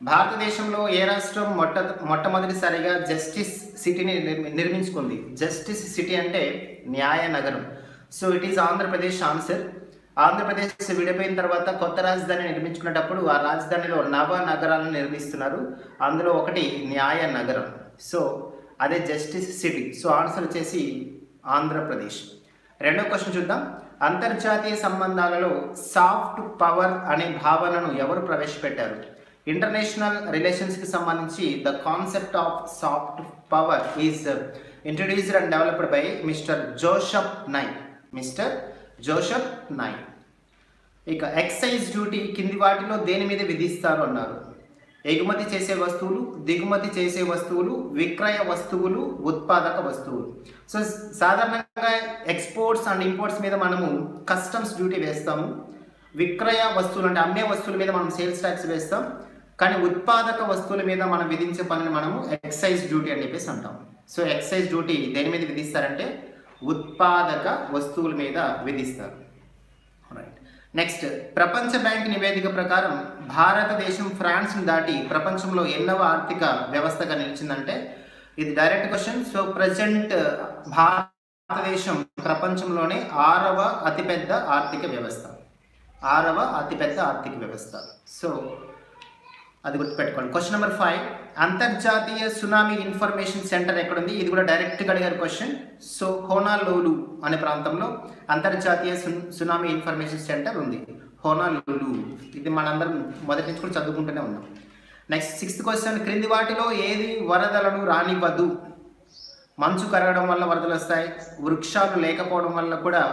భారతదేశంలో ఏ రాష్ట్రం మొట్ట మొట్టమొదటిసారిగా జస్టిస్ సిటీని నిర్మి- నిర్మించుకుంది జస్టిస్ సిటీ అంటే న్యాయ నగరం so it is Andhra Pradesh answer Andhra Pradesh విడిపోయిన తర్వాత కొత్త రాజధాని నిర్మించుకునేటప్పుడు ఆ రాజధానిలో నవ నగరాలను నిర్మిస్తున్నారు అందులో ఒకటి న్యాయ నగరం సో అదే జస్టిస్ సిటీ సో ఆన్సర్ వచ్చేసి ఆంధ్రప్రదేశ్ రెండో క్వశ్చన్ చూద్దాం అంతర్జాతీయ సంబంధాలలో సాఫ్ట్ పవర్ అనే భావనను ఎవరు ప్రవేశపెట్టారు ఇంటర్నేషనల్ రిలేషన్స్కి సంబంధించి the concept of soft power is introduced and developed by mister Joseph Nye mister Joseph నై ఇక ఎక్సైజ్ డ్యూటీ కింది వాటిలో దేని మీద విధిస్తారు అన్నారు ఎగుమతి చేసే వస్తువులు దిగుమతి చేసే వస్తువులు విక్రయ వస్తువులు ఉత్పాదక వస్తువులు సో సాధారణంగా ఎక్స్పోర్ట్స్ అండ్ ఇంపోర్ట్స్ మీద మనము కస్టమ్స్ డ్యూటీ వేస్తాము విక్రయ వస్తువులు అంటే అమ్మే వస్తువుల మీద మనం సేల్స్ ట్యాక్స్ వేస్తాం కానీ ఉత్పాదక వస్తువుల మీద మనం విధించే పనిని మనము ఎక్సైజ్ డ్యూటీ అని చెప్పేసి అంటాం సో ఎక్సైజ్ డ్యూటీ దేని మీద విధిస్తారంటే ఉత్పాదక వస్తువుల మీద విధిస్తారు రైట్ నెక్స్ట్ ప్రపంచ బ్యాంక్ నివేదిక ప్రకారం భారతదేశం ఫ్రాన్స్ని దాటి ప్రపంచంలో ఎన్నవ ఆర్థిక వ్యవస్థగా నిలిచిందంటే ఇది డైరెక్ట్ క్వశ్చన్ సో ప్రజెంట్ భారతదేశం ప్రపంచంలోనే ఆరవ అతిపెద్ద ఆర్థిక వ్యవస్థ ఆరవ అతిపెద్ద ఆర్థిక వ్యవస్థ సో అది గుర్తుపెట్టుకోండి క్వశ్చన్ నెంబర్ ఫైవ్ అంతర్జాతీయ సునామీ ఇన్ఫర్మేషన్ సెంటర్ ఎక్కడుంది ఇది కూడా డైరెక్ట్గా అడిగారు క్వశ్చన్ సో హోనాలోలు అనే ప్రాంతంలో అంతర్జాతీయ సు- సునామీ ఇన్ఫర్మేషన్ సెంటర్ ఉంది హోనాలోలు ఇది మనందరం మొదటి నుంచి కూడా చదువుకుంటూనే ఉన్నాం నెక్స్ట్ సిక్స్త్ క్వశ్చన్ క్రింది వాటిలో ఏది వరదలను రానివ్వదు మంచు కరగడం వల్ల వరదలు వస్తాయి వృక్షాలు లేకపోవడం వల్ల కూడా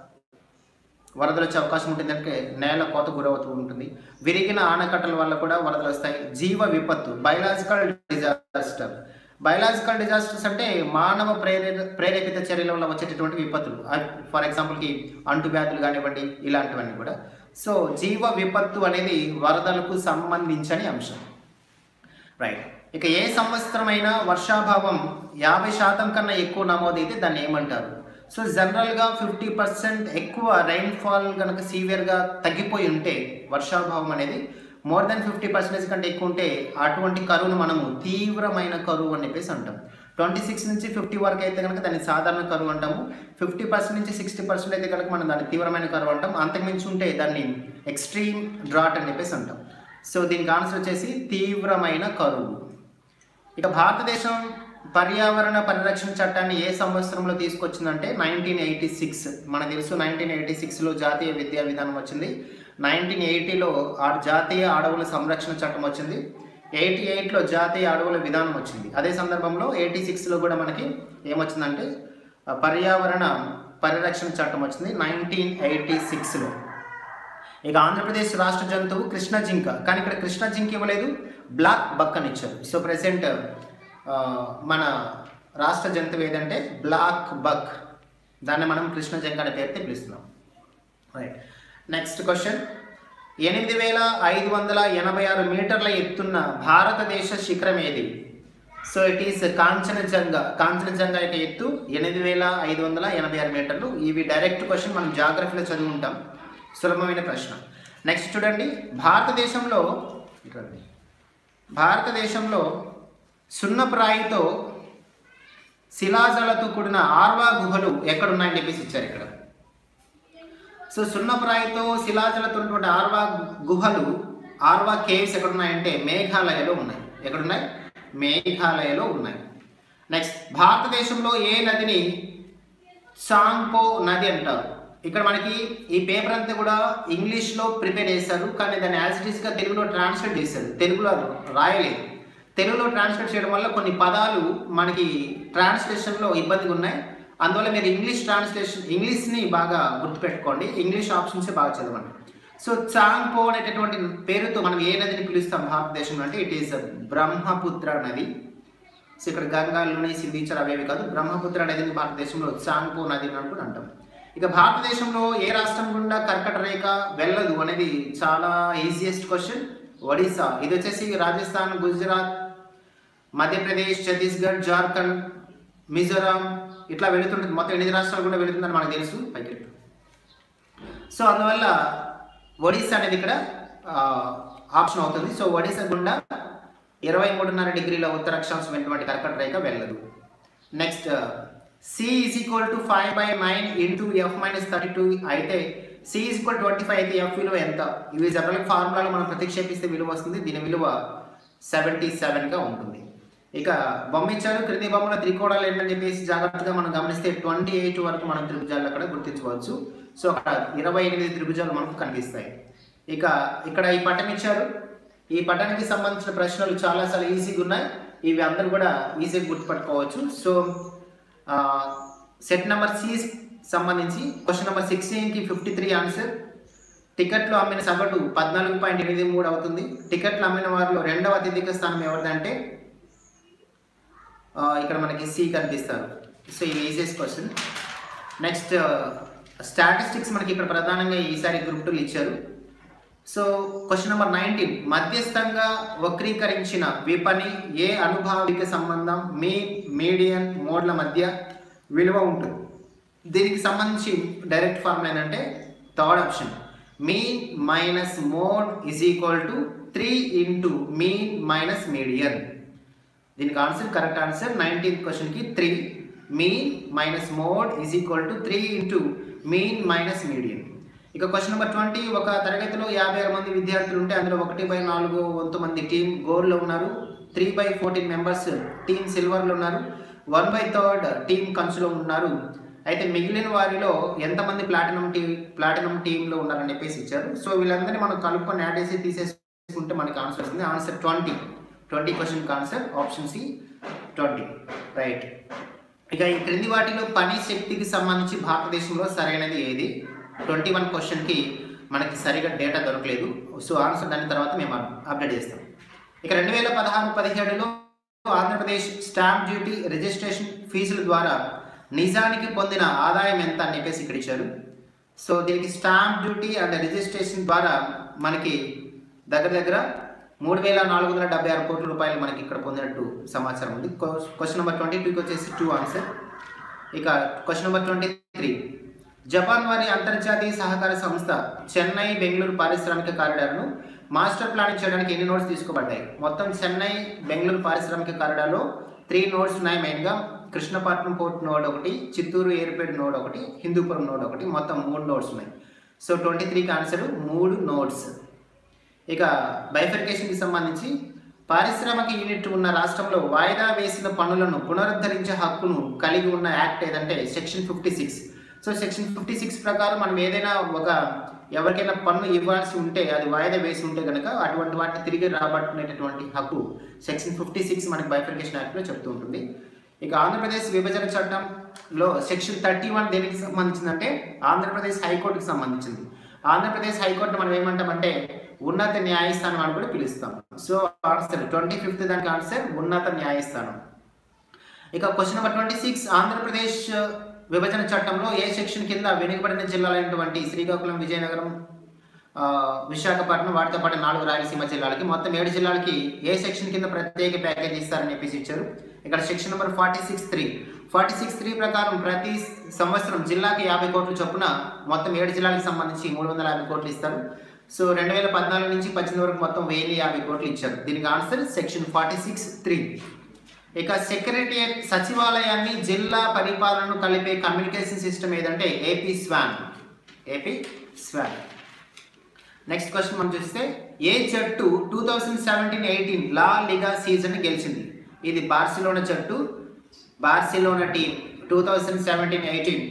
వరదలు వచ్చే అవకాశం ఉంటుంది అంటే నేల కోత గురవుతూ ఉంటుంది విరిగిన ఆనకట్టల వల్ల కూడా వరదలు వస్తాయి జీవ విపత్తు బయలాజికల్ డిజాస్టర్ బయలాజికల్ డిజాస్టర్స్ అంటే మానవ ప్రేరే ప్రేరేపిత చర్యల వల్ల వచ్చేటటువంటి విపత్తులు ఫర్ ఎగ్జాంపుల్కి అంటువ్యాధులు కానివ్వండి ఇలాంటివన్నీ కూడా సో జీవ విపత్తు అనేది వరదలకు సంబంధించని అంశం రైట్ ఇక ఏ సంవత్సరమైనా వర్షాభావం యాభై శాతం కన్నా ఎక్కువ నమోదైతే దాన్ని ఏమంటారు సో జనరల్గా ఫిఫ్టీ పర్సెంట్ ఎక్కువ రైన్ఫాల్ కనుక సీవియర్గా తగ్గిపోయి ఉంటే వర్షాభావం అనేది మోర్ దెన్ ఫిఫ్టీ పర్సెంటేజ్ కంటే ఎక్కువ ఉంటే అటువంటి కరువును మనము తీవ్రమైన కరువు అని చెప్పేసి అంటాం ట్వంటీ సిక్స్ నుంచి ఫిఫ్టీ వరకు అయితే కనుక దాన్ని సాధారణ కరువు అంటాము ఫిఫ్టీ పర్సెంట్ నుంచి సిక్స్టీ పర్సెంట్ అయితే కనుక మనం దాన్ని తీవ్రమైన కరువు అంటాం అంతకుమించి ఉంటే దాన్ని ఎక్స్ట్రీమ్ డ్రాట్ అని చెప్పేసి అంటాం సో దీనికి ఆన్సర్ వచ్చేసి తీవ్రమైన కరువు ఇక భారతదేశం పర్యావరణ పరిరక్షణ చట్టాన్ని ఏ సంవత్సరంలో తీసుకొచ్చిందంటే నైన్టీన్ ఎయిటీ సిక్స్ మనకు తెలుసు నైన్టీన్ ఎయిటీ సిక్స్లో జాతీయ విద్యా విధానం వచ్చింది నైన్టీన్ ఎయిటీలో ఆ జాతీయ అడవుల సంరక్షణ చట్టం వచ్చింది ఎయిటీ ఎయిట్లో జాతీయ అడవుల విధానం వచ్చింది అదే సందర్భంలో ఎయిటీ సిక్స్లో కూడా మనకి ఏమొచ్చిందంటే ఆ, పర్యావరణ పరిరక్షణ చట్టం వచ్చింది నైన్టీన్ ఎయిటీ సిక్స్లో ఇక ఆంధ్రప్రదేశ్ రాష్ట్ర జంతువు కృష్ణ జింక కానీ ఇక్కడ కృష్ణ జింక ఇవ్వలేదు బ్లాక్ బక్ అని ఇచ్చారు సో ప్రెసెంట్ మన రాష్ట్ర జంతువు ఏదంటే బ్లాక్ బక్ దాన్ని మనం కృష్ణ జింక అనే పేరుతో పిలుస్తున్నాం రైట్ నెక్స్ట్ క్వశ్చన్ ఎనిమిది వేల ఐదు వందల ఎనభై ఆరు మీటర్ల ఎత్తున్న భారతదేశ శిఖరం ఏది so it is Kanchenjunga Kanchenjunga యొక్క ఎత్తు ఎనిమిది వేల ఐదు వందల ఎనభై ఆరు మీటర్లు ఇవి డైరెక్ట్ క్వశ్చన్ మనం జాగ్రఫీలో చదివి ఉంటాం సులభమైన ప్రశ్న నెక్స్ట్ చూడండి భారతదేశంలో ఇటురండి. భారతదేశంలో సున్నప్రాయితో శిలాజాలతో కూడిన ఆర్వా గుహలు ఎక్కడున్నాయని చెప్పేసి ఇచ్చారు ఇక్కడ సో సున్నప్రాయితో శిలాజలతో ఉన్నటువంటి ఆర్వా గుహలు ఆర్వా కేవ్స్ ఎక్కడున్నాయంటే మేఘాలయలో ఉన్నాయి ఎక్కడున్నాయి మేఘాలయలో ఉన్నాయి నెక్స్ట్ భారతదేశంలో ఏ నదిని సాంగ్పో నది అంటారు ఇక్కడ మనకి ఈ పేపర్ అంతా కూడా ఇంగ్లీష్లో ప్రిపేర్ చేశారు కానీ దాన్ని యాజ్ ఇట్ ఈస్గా తెలుగులో ట్రాన్స్లేట్ చేశారు తెలుగులో అది రాయలేదు తెలుగులో ట్రాన్స్లేట్ చేయడం వల్ల కొన్ని పదాలు మనకి ట్రాన్స్లేషన్లో ఇబ్బందిగా ఉన్నాయి అందువల్ల మీరు ఇంగ్లీష్ ట్రాన్స్లేషన్ ఇంగ్లీష్ని బాగా గుర్తుపెట్టుకోండి ఇంగ్లీష్ ఆప్షన్స్ బాగా చదవండి సో చాంగ్పో అనేటటువంటి పేరుతో మనం ఏ నదిని పిలుస్తాం భారతదేశంలో అంటే ఇట్ ఈస్ బ్రహ్మపుత్ర నది సో ఇక్కడ గంగాలోని సింధించరు అవేవి కాదు బ్రహ్మపుత్ర నదిని భారతదేశంలో చాంగ్పో నది అని అంటూ అంటాం ఇక భారతదేశంలో ఏ రాష్ట్రం గుండా కర్కట రేఖ వెళ్ళదు అనేది చాలా ఈజియెస్ట్ క్వశ్చన్ ఒడిశా ఇది వచ్చేసి రాజస్థాన్ గుజరాత్ మధ్యప్రదేశ్ ఛత్తీస్గఢ్ జార్ఖండ్ మిజోరాం ఇట్లా వెళుతుంటుంది మొత్తం ఎనిమిది రాష్ట్రాలు కూడా వెళుతుందని మనకు తెలుసు పైకి సో అందువల్ల ఒడిస్సా అనేది ఇక్కడ ఆప్షన్ అవుతుంది సో ఒడిస్సా గుండా ఇరవై మూడున్నర డిగ్రీల ఉత్తర అక్షాంశం అయినటువంటి కర్కట రేఖ వెళ్ళదు next C is equal to five by nine into F minus thirty two అయితే C is equal twenty five అయితే ఎఫ్ విలువ ఎంత ఇవి జనరల్ ఫార్ములాలో మనం ప్రతిక్షేపిస్తే విలువ వస్తుంది దీని విలువ సెవెంటీ సెవెన్గా ఉంటుంది ఇక బొమ్మ ఇచ్చారు క్రింది బొమ్మల త్రికోణాలు ఏంటని చెప్పేసి జాగ్రత్తగా మనం గమనిస్తే ట్వంటీ ఎయిట్ వరకు మనం త్రిభుజాలు అక్కడ గుర్తించవచ్చు సో అక్కడ ఇరవై ఎనిమిది త్రిభుజాలు మనకు కనిపిస్తాయి ఇక ఇక్కడ ఈ పటం ఇచ్చారు ఈ పటానికి సంబంధించిన ప్రశ్నలు చాలా చాలా ఈజీగా ఉన్నాయి ఇవి అందరూ కూడా ఈజీగా గుర్తుపట్టుకోవచ్చు సో సెట్ నెంబర్ సి సంబంధించి క్వశ్చన్ నెంబర్ సిక్స్టీన్కి ఫిఫ్టీ త్రీ ఆన్సర్ టికెట్లు అమ్మిన సగటు పద్నాలుగు పాయింట్ ఎనిమిది మూడు అవుతుంది టికెట్లు అమ్మిన వారిలో రెండవ అత్యధిక స్థానం ఎవరిదంటే ఆ, ఇక్కడ మనకి సి కనిపిస్తారు సో ఇది ఈజియస్ట్ క్వశ్చన్ నెక్స్ట్ స్టాటిస్టిక్స్ మనకి ఇక్కడ ప్రధానంగా ఈసారి గ్రూప్ టూలు ఇచ్చారు సో క్వశ్చన్ నెంబర్ నైన్టీన్ మధ్యస్థంగా వక్రీకరించిన విపణి ఏ అనుభావిక సంబంధం మీ మీడియన్ మోడ్ల మధ్య విలువ ఉంటుంది దీనికి సంబంధించి డైరెక్ట్ ఫార్ములా ఏంటంటే third option mean minus mode is equal to three into mean minus median దీనికి ఆన్సర్ కరెక్ట్ ఆన్సర్ నైన్టీన్త్ క్వశ్చన్కి three mean minus mode is equal to three into mean minus median ఇక question number twenty ఒక తరగతిలో యాభై ఆరు మంది విద్యార్థులు ఉంటే అందులో ఒకటి బై నాలుగు వంతు మంది టీం గోల్డ్లో ఉన్నారు three by fourteen members team సిల్వర్లో ఉన్నారు వన్ బై థర్డ్ టీం కంచులో ఉన్నారు అయితే మిగిలిన వారిలో ఎంతమంది ప్లాటినం టీ ప్లాటినం టీంలో ఉన్నారని చెప్పేసి ఇచ్చారు సో వీళ్ళందరినీ మనం కలుపుకొని యాడ్ చేసి తీసేసుకుంటే మనకి ఆన్సర్ వస్తుంది ఆన్సర్ ట్వంటీ ట్వంటీ క్వశ్చన్కి answer option C twenty right ఇక ఈ క్రింది వాటిలో పని శక్తికి సంబంధించి భారతదేశంలో సరైనది ఏది ట్వంటీ వన్ క్వశ్చన్కి మనకి సరిగా డేటా దొరకలేదు సో ఆన్సర్ దాని తర్వాత మేము అప్డేట్ చేస్తాం ఇక రెండు వేల పదహారు పదిహేడులో ఆంధ్రప్రదేశ్ స్టాంప్ డ్యూటీ రిజిస్ట్రేషన్ ఫీజుల ద్వారా నిజానికి పొందిన ఆదాయం ఎంత అని చెప్పేసి ఇక్కడ ఇచ్చారు సో దీనికి స్టాంప్ డ్యూటీ అండ్ రిజిస్ట్రేషన్ ద్వారా మనకి దగ్గర దగ్గర మూడు వేల నాలుగు వందల డెబ్బై ఆరు కోట్ల రూపాయలు మనకి ఇక్కడ పొందినట్టు సమాచారం ఉంది క్వశ్చన్ నెంబర్ ట్వంటీ టూకి వచ్చేసి టూ ఆన్సర్ ఇక question number twenty three Japan వారి అంతర్జాతీయ సహకార సంస్థ చెన్నై బెంగళూరు పారిశ్రామిక కారిడార్ను మాస్టర్ ప్లాన్ చేయడానికి ఎన్ని నోట్స్ తీసుకోబడ్డాయి మొత్తం చెన్నై బెంగళూరు పారిశ్రామిక కారిడార్లో త్రీ నోట్స్ ఉన్నాయి మెయిన్గా కృష్ణపట్నం పోర్ట్ నోడ్ ఒకటి చిత్తూరు ఎయిర్పేట్ నోడ్ ఒకటి హిందూపురం నోడ్ ఒకటి మొత్తం మూడు నోట్స్ ఉన్నాయి సో ట్వంటీ త్రీకి ఆన్సర్ మూడు నోట్స్ ఇక బైఫర్కేషన్కి సంబంధించి పారిశ్రామిక యూనిట్ ఉన్న రాష్ట్రంలో వాయిదా వేసిన పనులను పునరుద్ధరించే హక్కును కలిగి ఉన్న యాక్ట్ ఏదంటే section fifty six so section fifty six ప్రకారం మనం ఏదైనా ఒక ఎవరికైనా పన్ను ఇవ్వాల్సి ఉంటే అది వాయిదా వేసి ఉంటే కనుక అటువంటి వాటిని తిరిగి రాబట్టుకునేటటువంటి హక్కు సెక్షన్ ఫిఫ్టీ సిక్స్ మనకి బైఫర్కేషన్ యాక్ట్లో చెప్తూ ఉంటుంది ఇక ఆంధ్రప్రదేశ్ విభజన చట్టంలో సెక్షన్ థర్టీ వన్ దేనికి సంబంధించిందంటే ఆంధ్రప్రదేశ్ హైకోర్టుకి సంబంధించింది ఆంధ్రప్రదేశ్ హైకోర్టు మనం ఏమంటామంటే ఉన్నత న్యాయస్థానం అని కూడా పిలుస్తాం సో ఆన్సర్ ట్వంటీ ఫిఫ్త్ దానికి ఆన్సర్ ఉన్నత న్యాయస్థానం ఇక question number twenty six Andhra Pradesh విభజన చట్టంలో ఏ సెక్షన్ కింద వెనుకబడిన జిల్లాలైనటువంటి శ్రీకాకుళం విజయనగరం ఆ, విశాఖపట్నం వాటితో పాటు నాలుగు రాయలసీమ జిల్లాలకి మొత్తం ఏడు జిల్లాలకి ఏ సెక్షన్ కింద ప్రత్యేక ప్యాకేజ్ ఇస్తారని చెప్పేసి ఇచ్చారు ఇక్కడ section number forty six three forty six three ప్రకారం ప్రతి సంవత్సరం జిల్లాకి యాభై కోట్ల చొప్పున మొత్తం ఏడు జిల్లాలకు సంబంధించి మూడు వందల యాభై కోట్లు ఇస్తారు సో రెండు వేల పద్నాలుగు నుంచి పద్దెనిమిది వరకు మొత్తం వెయ్యి యాభై కోట్లు ఇచ్చారు దీనికి answer section forty six three ఇక సెక్రటరియట్ సచివాలయాన్ని జిల్లా పరిపాలనను కలిపే కమ్యూనికేషన్ సిస్టమ్ ఏదంటే AP Schwann AP Schwann next question మనం చూస్తే ఏ జట్టు టూ థౌజండ్ సెవెంటీన్ ఎయిటీన్ లా లిగా సీజన్ గెలిచింది ఇది బార్సిలోనా జట్టు Barcelona team two thousand seventeen eighteen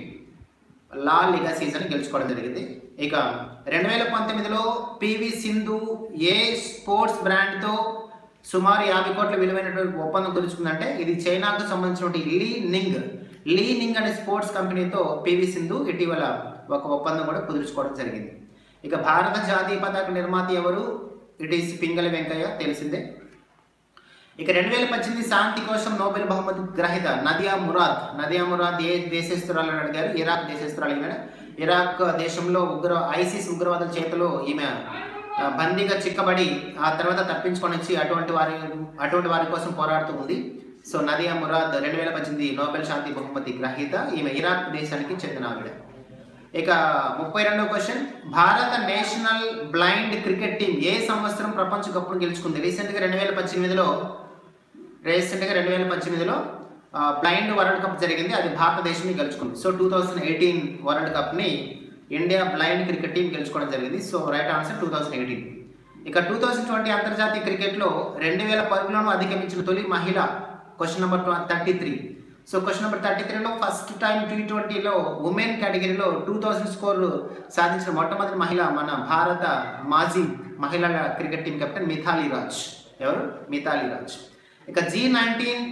లా లిగా సీజన్ గెలుచుకోవడం జరిగింది ఇక రెండు వేల పంతొమ్మిదిలో పివి సింధు ఏ స్పోర్ట్స్ బ్రాండ్తో సుమారు యాభై కోట్ల విలువైనటువంటి ఒప్పందం కుదుర్చుకుందంటే ఇది చైనాకు సంబంధించినటువంటి లీ నింగ్ లీ నింగ్ అనే స్పోర్ట్స్ కంపెనీతో పివి సింధు ఇటీవల ఒక ఒప్పందం కూడా కుదుర్చుకోవడం జరిగింది ఇక భారత జాతీయ పతాక నిర్మాత ఎవరు ఇట్ ఈస్ పింగళి వెంకయ్య తెలిసిందే ఇక రెండు వేల పద్దెనిమిది శాంతి కోసం నోబెల్ బహుమతి గ్రహీత నదియా మురాద్ నదియా మురాద్ ఏ దేశస్తురాలు అని అడిగారు ఇరాక్ దేశస్తురాలు ఈమె ఇరాక్ దేశంలో ఉగ్ర ఐసిస్ ఉగ్రవాదుల చేతిలో ఈమె ఆ, బందీగా చిక్కబడి ఆ తర్వాత తప్పించుకొని వచ్చి అటువంటి వారి అటువంటి వారి కోసం పోరాడుతూ ఉంది సో నదియా మురాద్ రెండు వేల పద్దెనిమిది నోబెల్ శాంతి బహుమతి గ్రహీత ఈమె ఇరాక్ దేశానికి చెందిన ఆవిడ ఇక ముప్పై రెండవ క్వశ్చన్ భారత నేషనల్ బ్లైండ్ క్రికెట్ టీం ఏ సంవత్సరం ప్రపంచ కప్ను గెలుచుకుంది రీసెంట్గా రెండు వేల పద్దెనిమిదిలో రీసెంట్గా రెండు వేల పద్దెనిమిదిలో బ్లైండ్ వరల్డ్ కప్ జరిగింది అది భారతదేశం గెలుచుకుంది so two thousand eighteen world కప్ని ఇండియా బ్లైండ్ క్రికెట్ టీం గెలుచుకోవడం జరిగింది so right answer two thousand eighteen ఇక టూ థౌజండ్ ట్వంటీ అంతర్జాతీయ క్రికెట్లో రెండు వేల పరుగులను అధిగమించిన తొలి మహిళ question number thirty three so question number thirty త్రీలో ఫస్ట్ టైం టీ ట్వంటీలో ఉమెన్ కేటగిరీలో టూ థౌజండ్ స్కోర్ సాధించిన మొట్టమొదటి మహిళ మన భారత మాజీ మహిళల cricket team captain Mithali Raj ఎవరు మిథాలీ రాజ్ ఇక జీ నైన్టీన్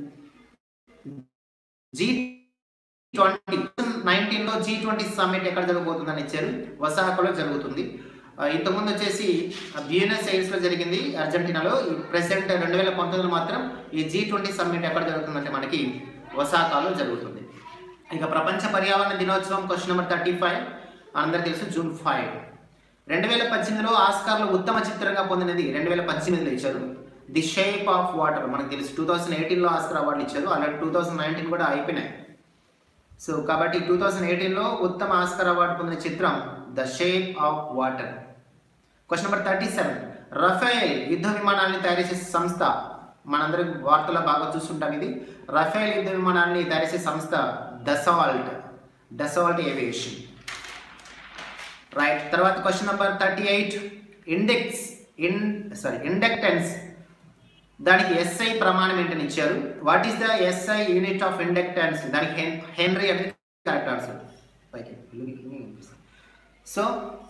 జీ ట్వంటీ నైన్టీన్లో జీ ట్వంటీ సమ్మిట్ ఎక్కడ జరగబోతుందని ఇచ్చారు వసాకలో జరుగుతుంది ఆ, ఇంతకుముందు వచ్చేసి బ్యూనస్ ఎయిర్స్లో జరిగింది అర్జెంటీనాలో ఈ ప్రెసెంట్ రెండు వేల పంతొమ్మిదిలో మాత్రం ఈ జీ ట్వంటీ సమ్మిట్ ఎక్కడ జరుగుతుందంటే మనకి ఒసాకాలో జరుగుతుంది ఇక ప్రపంచ పర్యావరణ దినోత్సవం క్వశ్చన్ నెంబర్ థర్టీ ఫైవ్ అందరికి తెలుసు జూన్ ఫైవ్ రెండు వేల పద్దెనిమిదిలో ఆస్కార్లో ఉత్తమ చిత్రంగా పొందినది రెండు వేల పద్దెనిమిదిలో ఇచ్చారు ది షేప్ ఆఫ్ వాటర్ మనకు తెలుసు టూ థౌసండ్ ఎయిటీన్లో ఆస్కార్ అవార్డు ఇచ్చారు అలాగే టూ థౌసండ్ నైన్టీన్ కూడా అయిపోయినాయి సో కాబట్టి టూ థౌసండ్ ఎయిటీన్లో ఉత్తమ ఆస్కార్ అవార్డు పొందిన చిత్రం the shape of water question number thirty seven Rafale యుద్ధ విమానాన్ని తయారు చేసే సంస్థ మనందరి వార్తలో బాగా చూస్తుంటాం ఇది రఫేల్ యుద్ధ విమానాన్ని తయారు చేసే సంస్థ దసాల్ట్ దసాల్ట్ ఏవియేషన్ రైట్ తర్వాత question number thirty eight index in sorry inductance దానికి ఎస్ఐ ప్రమాణం ఏంటని ఇచ్చారు what is the SI unit of inductance దానికి హెన్ హెన్రీ అనేది కరెక్ట్ ఆన్సర్ పైకి సో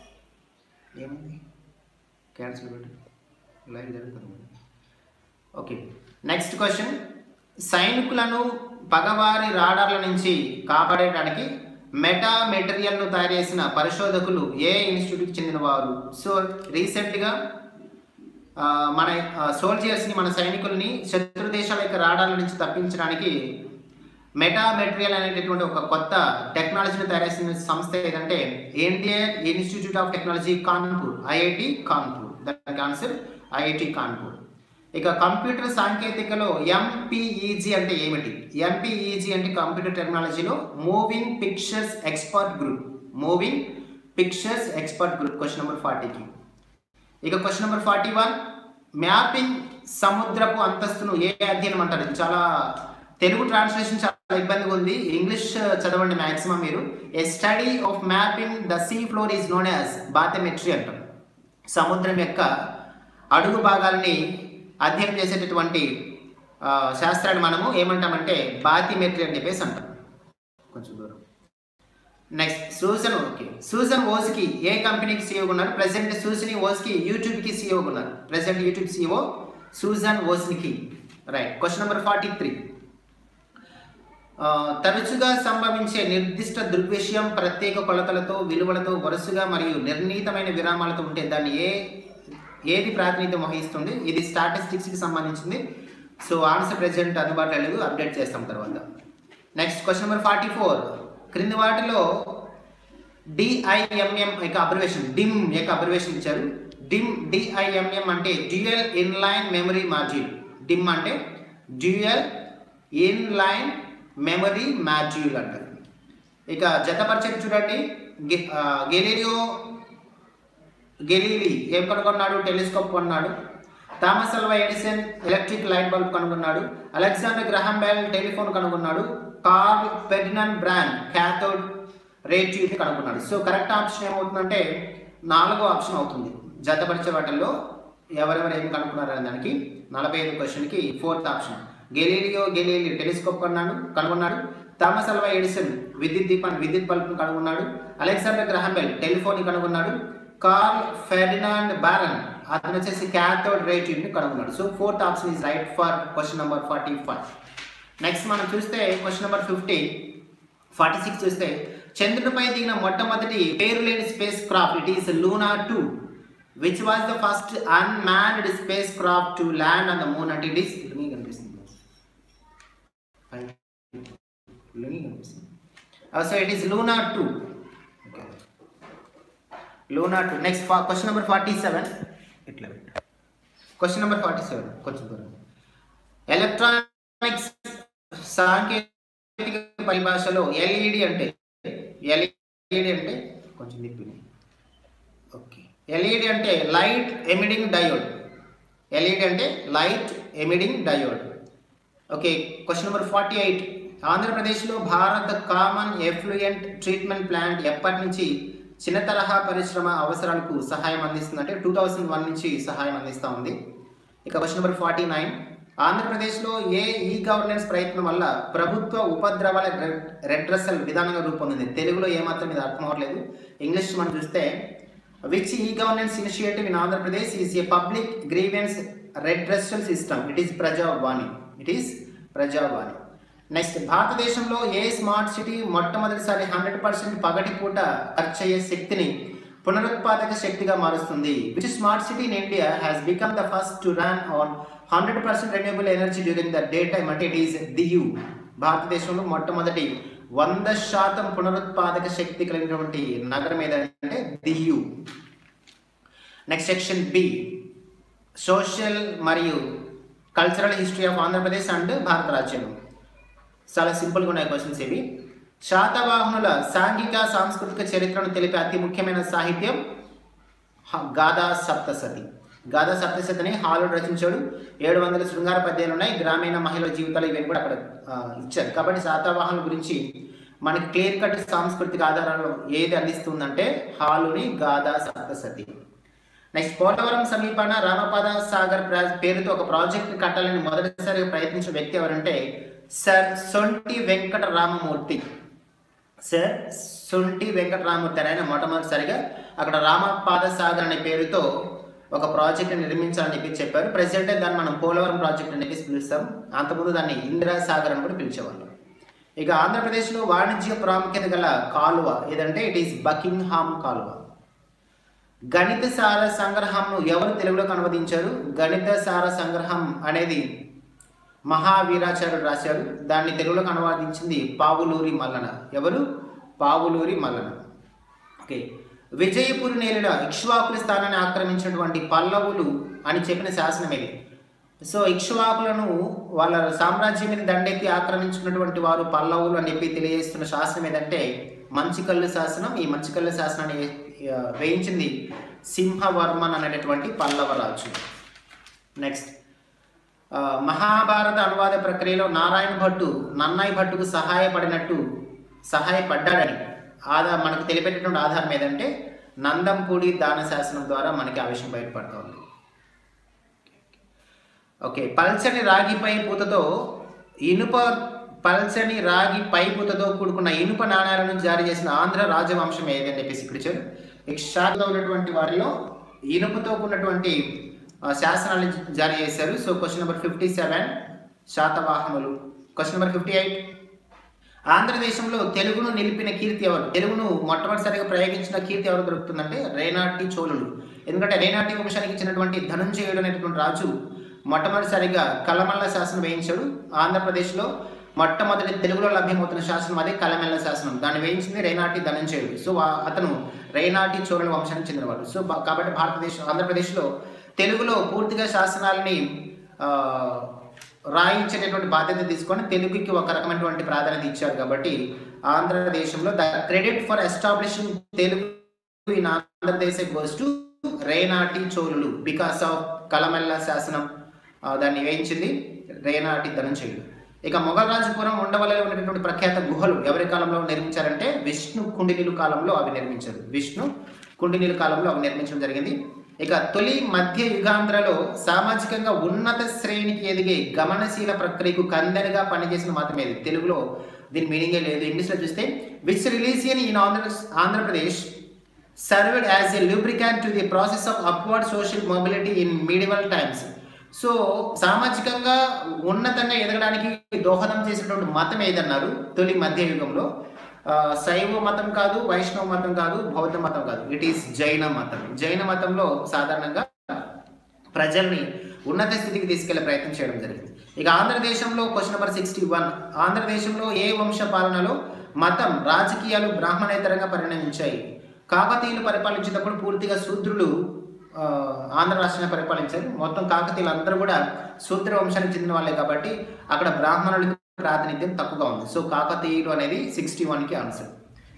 ఏముంది క్యాన్సిల్ పెట్టు లైవ్ జరుగుతుంది ఓకే నెక్స్ట్ క్వశ్చన్ సైనికులను పగవారి రాడార్ల నుంచి కాపాడేయడానికి మెటా మెటీరియల్ను తయారు చేసిన పరిశోధకులు ఏ ఇన్స్టిట్యూట్కి చెందిన వారు సో రీసెంట్గా ఆ, మన సోల్జర్స్ని మన సైనికుల్ని శత్రు దేశాల యొక్క రాడాల నుంచి తప్పించడానికి మెటా మెటీరియల్ అనేటటువంటి ఒక కొత్త టెక్నాలజీని తయారు చేసిన సంస్థ ఏదంటే Indian Institute of Technology Kanpur IIT Kanpur దానికి ఆన్సర్ ఐఐటి కాన్పూర్ ఇక కంప్యూటర్ సాంకేతికలో ఎంపీఈజీ అంటే ఏమిటి ఎంపీఈజీ అంటే కంప్యూటర్ టెక్నాలజీలో moving pictures expert group moving pictures expert group question number ఫార్టీకి ఇక question number forty one mapping సముద్రపు అంతస్తును ఏ అధ్యయనం అంటారు ఇది చాలా తెలుగు ట్రాన్స్లేషన్ చాలా ఇబ్బందిగా ఉంది ఇంగ్లీష్ చదవండి మ్యాక్సిమం మీరు a study of mapping the sea floor is known as bathymetry అంటాం సముద్రం యొక్క అడుగు భాగాలని అధ్యయనం చేసేటటువంటి ఆ, శాస్త్రాన్ని మనము ఏమంటామంటే బాతిమెట్రీ అని చెప్పేసి అంటాం కొంచెం దూరం next Susan okay Susan Wojcicki ఏ కంపెనీకి సీఈఓ ఉన్నారు ప్రెసెంట్ సూజన్ ఓస్కి యూట్యూబ్కి సీఈఓ ఉన్నారు present YouTube CEO Susan Wojcicki right question number forty three తరచుగా సంభవించే నిర్దిష్ట దృగ్విషయం ప్రత్యేక కొలతలతో విలువలతో వరుసగా మరియు నిర్ణీతమైన విరామాలతో ఉంటే దాన్ని ఏ ఏది ప్రాతినిధ్యం వహిస్తుంది ఇది స్టాటిస్టిక్స్కి సంబంధించింది సో ఆన్సర్ ప్రెజెంట్ అందుబాటులో లేదు అప్డేట్ చేస్తాం తర్వాత next question number forty four క్రింది వాటిలో డిఐఎంఎం యొక్క అబ్రివేషన్ డిమ్ యొక్క అబ్రివేషన్ ఇచ్చారు డిమ్ డిఐఎంఎం అంటే dual inline memory module DIMM అంటే డ్యూయల్ ఇన్లైన్ మెమరీ మాడ్యూల్ అంటారు ఇక జతపరిచేది చూడండి గె- ఆ, గెలీలియో గెలీలీ ఏం కనుగొన్నాడు టెలిస్కోప్ కొన్నాడు Thomas Alva Edison electric light bulb కనుగొన్నాడు అలెగ్జాండర్ గ్రహం బెల్ టెలిఫోన్ కనుగొన్నాడు Karl Ferdinand Braun cathode ray tube కనుగొన్నాడు సో కరెక్ట్ ఆప్షన్ ఏమవుతుందంటే నాలుగో ఆప్షన్ అవుతుంది జతపరిచే వాటిల్లో ఎవరెవరు ఏం కనుక్కున్నారు అనే దానికి నలభై ఐదు క్వశ్చన్కి fourth option Galileo Galilei telescope కొన్నాడు కనుగొన్నాడు థామస్ అల్వా ఎడిసన్ విద్యుత్ దీపాన్ని విద్యుత్ బల్బ్ కనుగొన్నాడు అలెగ్జాండర్ గ్రహం బెల్ టెలిఫోన్ కనుగొన్నాడు కార్ల్ ఫెర్డినాండ్ బారన్ అతను వచ్చేసి క్యాథోడ్ రే ట్యూబ్ని కనుగొన్నాడు so fourth option is right for question number forty five next మనం చూస్తే question number fifty forty six చూస్తే చంద్రుడిపై దిగిన మొట్టమొదటి పేరు లేని spacecraft it is Luna two which was the first unmanned spacecraft to land on the moon అంటే it is లుని కనిపిస్తుంది లుని కనిపిస్తుంది so it is Luna two Luna two next question number forty seven ఇట్లా question number forty seven కొంచెం దూరం electronics సాంకేతిక పరిభాషలో ఎల్ఈడి అంటే ఎల్ఈడి ఎల్ఈడి అంటే కొంచెం తిప్పింది ఓకే ఎల్ఈడి అంటే లైట్ ఎమిడింగ్ డయోడ్ ఎల్ఈడి అంటే light emitting diode okay question number forty eight ఆంధ్రప్రదేశ్లో Bharat common effluent treatment plant ఎప్పటి నుంచి చిన్న తరహా పరిశ్రమ అవసరాలకు సహాయం అందిస్తుంది అంటే టూ థౌజండ్ వన్ నుంచి సహాయం అందిస్తూ ఉంది ఇక క్వశ్చన్ నెంబర్ ఫార్టీ నైన్ ఆంధ్రప్రదేశ్లో ఏ ఈ గవర్నెన్స్ ప్రయత్నం వల్ల ప్రభుత్వ ఉపద్రవాల రెడ్రసల్ విధానంగా రూపొందింది తెలుగులో ఏమాత్రం ఇది అర్థం అవ్వట్లేదు ఇంగ్లీష్ మనం చూస్తే which e governance initiative in Andhra Pradesh is a public grievance redressal system it is Prajavani it is Prajavani next భారతదేశంలో ఏ స్మార్ట్ సిటీ మొట్టమొదటిసారి హండ్రెడ్ పర్సెంట్ పగటిపూట ఖర్చు అయ్యే శక్తిని పునరుత్పాదక శక్తిగా మారుస్తుంది which smart city in India has become the first to run on hundred percent renewable energy during the day time అంటే ఇట్ ఈస్ దియు భారతదేశంలో మొట్టమొదటి వంద శాతం పునరుత్పాదక శక్తి కలిగినటువంటి నగరం ఏదంటే Diu next section B social మరియు cultural history of Andhra Pradesh and భారత రాజ్యాంగం చాలా సింపుల్గా ఉన్నాయి క్వశ్చన్స్ ఇవి శాతవాహనుల సాంఘిక సాంస్కృతిక చరిత్రను తెలిపే అతి ముఖ్యమైన సాహిత్యం హ- గాథా సప్తసతి గాథా సప్తసతిని హాలుడు రచించాడు ఏడు వందల శృంగార పద్యాలు ఉన్నాయి గ్రామీణ మహిళల జీవితాలు ఇవన్నీ కూడా అక్కడ ఆ, ఇచ్చారు కాబట్టి శాతవాహనుల గురించి మనకి క్లియర్ కట్ సాంస్కృతిక ఆధారాలు ఏది అందిస్తుందంటే హాలుని గాథా సప్తసతి నెక్స్ట్ పోలవరం సమీపాన రామపాద సాగర్ ప్రా- పేరుతో ఒక ప్రాజెక్ట్ కట్టాలని మొదటిసారిగా ప్రయత్నించిన వ్యక్తి ఎవరంటే సర్ సొంటి వెంకట రామమూర్తి సార్ సొంటి వెంకటరామూర్తి అని ఆయన మొట్టమొదటిసారిగా అక్కడ రామపాద సాగర్ అనే పేరుతో ఒక ప్రాజెక్ట్ నిర్మించాలని చెప్పి చెప్పారు ప్రెసెంట్ దాన్ని మనం పోలవరం ప్రాజెక్ట్ అని చెప్పి పిలుస్తాం అంతకుముందు దాన్ని ఇందిరా సాగర్ అని కూడా పిలిచేవాళ్ళం ఇక ఆంధ్రప్రదేశ్లో వాణిజ్య ప్రాముఖ్యత గల కాలువ ఏదంటే ఇట్ ఈస్ బకింగ్హామ్ కాలువ గణిత సార సంగ్రహంను ఎవరు తెలుగులోకి అనువదించారు గణిత సార సంగ్రహం అనేది మహావీరాచార్యుడు రాశారు దాన్ని తెలుగులోకి అనువాదించింది పావులూరి మల్లన ఎవరు పావులూరి మల్లన ఓకే విజయపురి నేలిన ఇక్ష్వాకుల స్థానాన్ని ఆక్రమించినటువంటి పల్లవులు అని చెప్పిన శాసనం ఇది సో ఇక్ష్వాకులను వాళ్ళ సామ్రాజ్యం మీద దండెత్తి ఆక్రమించుకున్నటువంటి వారు పల్లవులు అని చెప్పి తెలియజేస్తున్న శాసనం ఏదంటే మంచికల్లు శాసనం ఈ మంచికల్లు శాసనాన్ని ఆ, వేయించింది సింహవర్మన్ అనేటటువంటి పల్లవరాజు నెక్స్ట్ ఆ, మహాభారత అనువాద ప్రక్రియలో నారాయణ భట్టు నన్నయ్య భట్టుకు సహాయపడినట్టు సహాయపడ్డాడని ఆధార మనకు తెలిపేటటువంటి ఆధారం ఏదంటే నందంపూడి దాన శాసనం ద్వారా మనకి ఆ విషయం బయటపడుతుంది ఓకే పల్చని రాగిపై పూతతో ఇనుప పల్చని రాగి పై పూతతో కూడుకున్న ఇనుప నాణ్యాలను జారీ చేసిన ఆంధ్ర రాజవంశం ఏదని చెప్పేసి ఇక్కడ ఇచ్చారు ఇక శాఖలో ఉన్నటువంటి వారిలో ఇనుపతో ఉన్నటువంటి ఆ, శాసనాలను జారీ చేశారు so question number fifty seven శాతవాహనులు క్వశ్చన్ నెంబర్ ఫిఫ్టీ ఎయిట్ ఆంధ్రదేశంలో తెలుగును నిలిపిన కీర్తి ఎవరు తెలుగును మొట్టమొదటిసారిగా ప్రయోగించిన కీర్తి ఎవరు దొరుకుతుందంటే రేనాటి చోళులు ఎందుకంటే రేనాటి వంశానికి ఇచ్చినటువంటి ధనుంజయుడు అనేటువంటి రాజు మొట్టమొదటిసారిగా కలమల్ల శాసనం వేయించాడు ఆంధ్రప్రదేశ్లో మొట్టమొదటి తెలుగులో లభ్యమవుతున్న శాసనం అదే కలమెల్ల శాసనం దాన్ని వేయించింది రేనాటి ధనంజయుడు సో ఆ- అతను రేనాటి చోళుల వంశానికి చెందినవాడు సో బా- కాబట్టి భారతదేశం ఆంధ్రప్రదేశ్లో తెలుగులో పూర్తిగా శాసనాలని ఆ, రాయించేటటువంటి బాధ్యత తీసుకొని తెలుగుకి ఒక రకమైనటువంటి ప్రాధాన్యత ఇచ్చారు కాబట్టి ఆంధ్రదేశంలో the credit for establishing Telugu in Andhradesh goes to Renati చోళులు బికాస్ ఆఫ్ కలమెల్ల శాసనం ఆ, దాన్ని వేయించింది రేనాటి ధనంజయుడు ఇక మొఘల్ రాజపురం ఉండవల్లిలో ఉన్నటువంటి ప్రఖ్యాత గుహలు ఎవరి కాలంలో నిర్మించారంటే విష్ణు కుండినీలు కాలంలో అవి నిర్మించారు విష్ణు కుండినీలు కాలంలో అవి నిర్మించడం జరిగింది ఇక తొలి మధ్య యుగాంధ్రలో సామాజికంగా ఉన్నత శ్రేణికి ఎదిగే గమనశీల ప్రక్రియకు కందెనగా పనిచేసిన మాత్రమే ఇది తెలుగులో దీని మీనింగే లేదు ఇంగ్లీష్లో చూస్తే which religion in Andhra Andhra Pradesh served as a lubricant to the process of upward social mobility in medieval times so సామాజికంగా ఉన్నతంగా ఎదగడానికి దోహదం చేసినటువంటి మతం ఏదన్నారు తొలి మధ్యయుగంలో ఆ, శైవ మతం కాదు వైష్ణవ మతం కాదు బౌద్ధ మతం కాదు ఇట్ ఈస్ జైన మతం జైన మతంలో సాధారణంగా ప్రజల్ని ఉన్నత స్థితికి తీసుకెళ్లే ప్రయత్నం చేయడం జరిగింది ఇక ఆంధ్రదేశంలో క్వశ్చన్ నెంబర్ సిక్స్టీ వన్ ఆంధ్రదేశంలో ఏ వంశ పాలనలో మతం రాజకీయాలు బ్రాహ్మణేతరంగా పరిణమించాయి కాకతీయులు పరిపాలించేటప్పుడు పూర్తిగా శూద్రులు ఆ, ఆంధ్ర రాష్ట్రాన్ని పరిపాలించారు మొత్తం కాకతీయులు అందరూ కూడా శూద్ర వంశానికి చెందిన వాళ్ళే కాబట్టి అక్కడ బ్రాహ్మణులకి ప్రాతినిధ్యం తక్కువగా ఉంది సో కాకతీయులు అనేది సిక్స్టీ వన్కి ఆన్సర్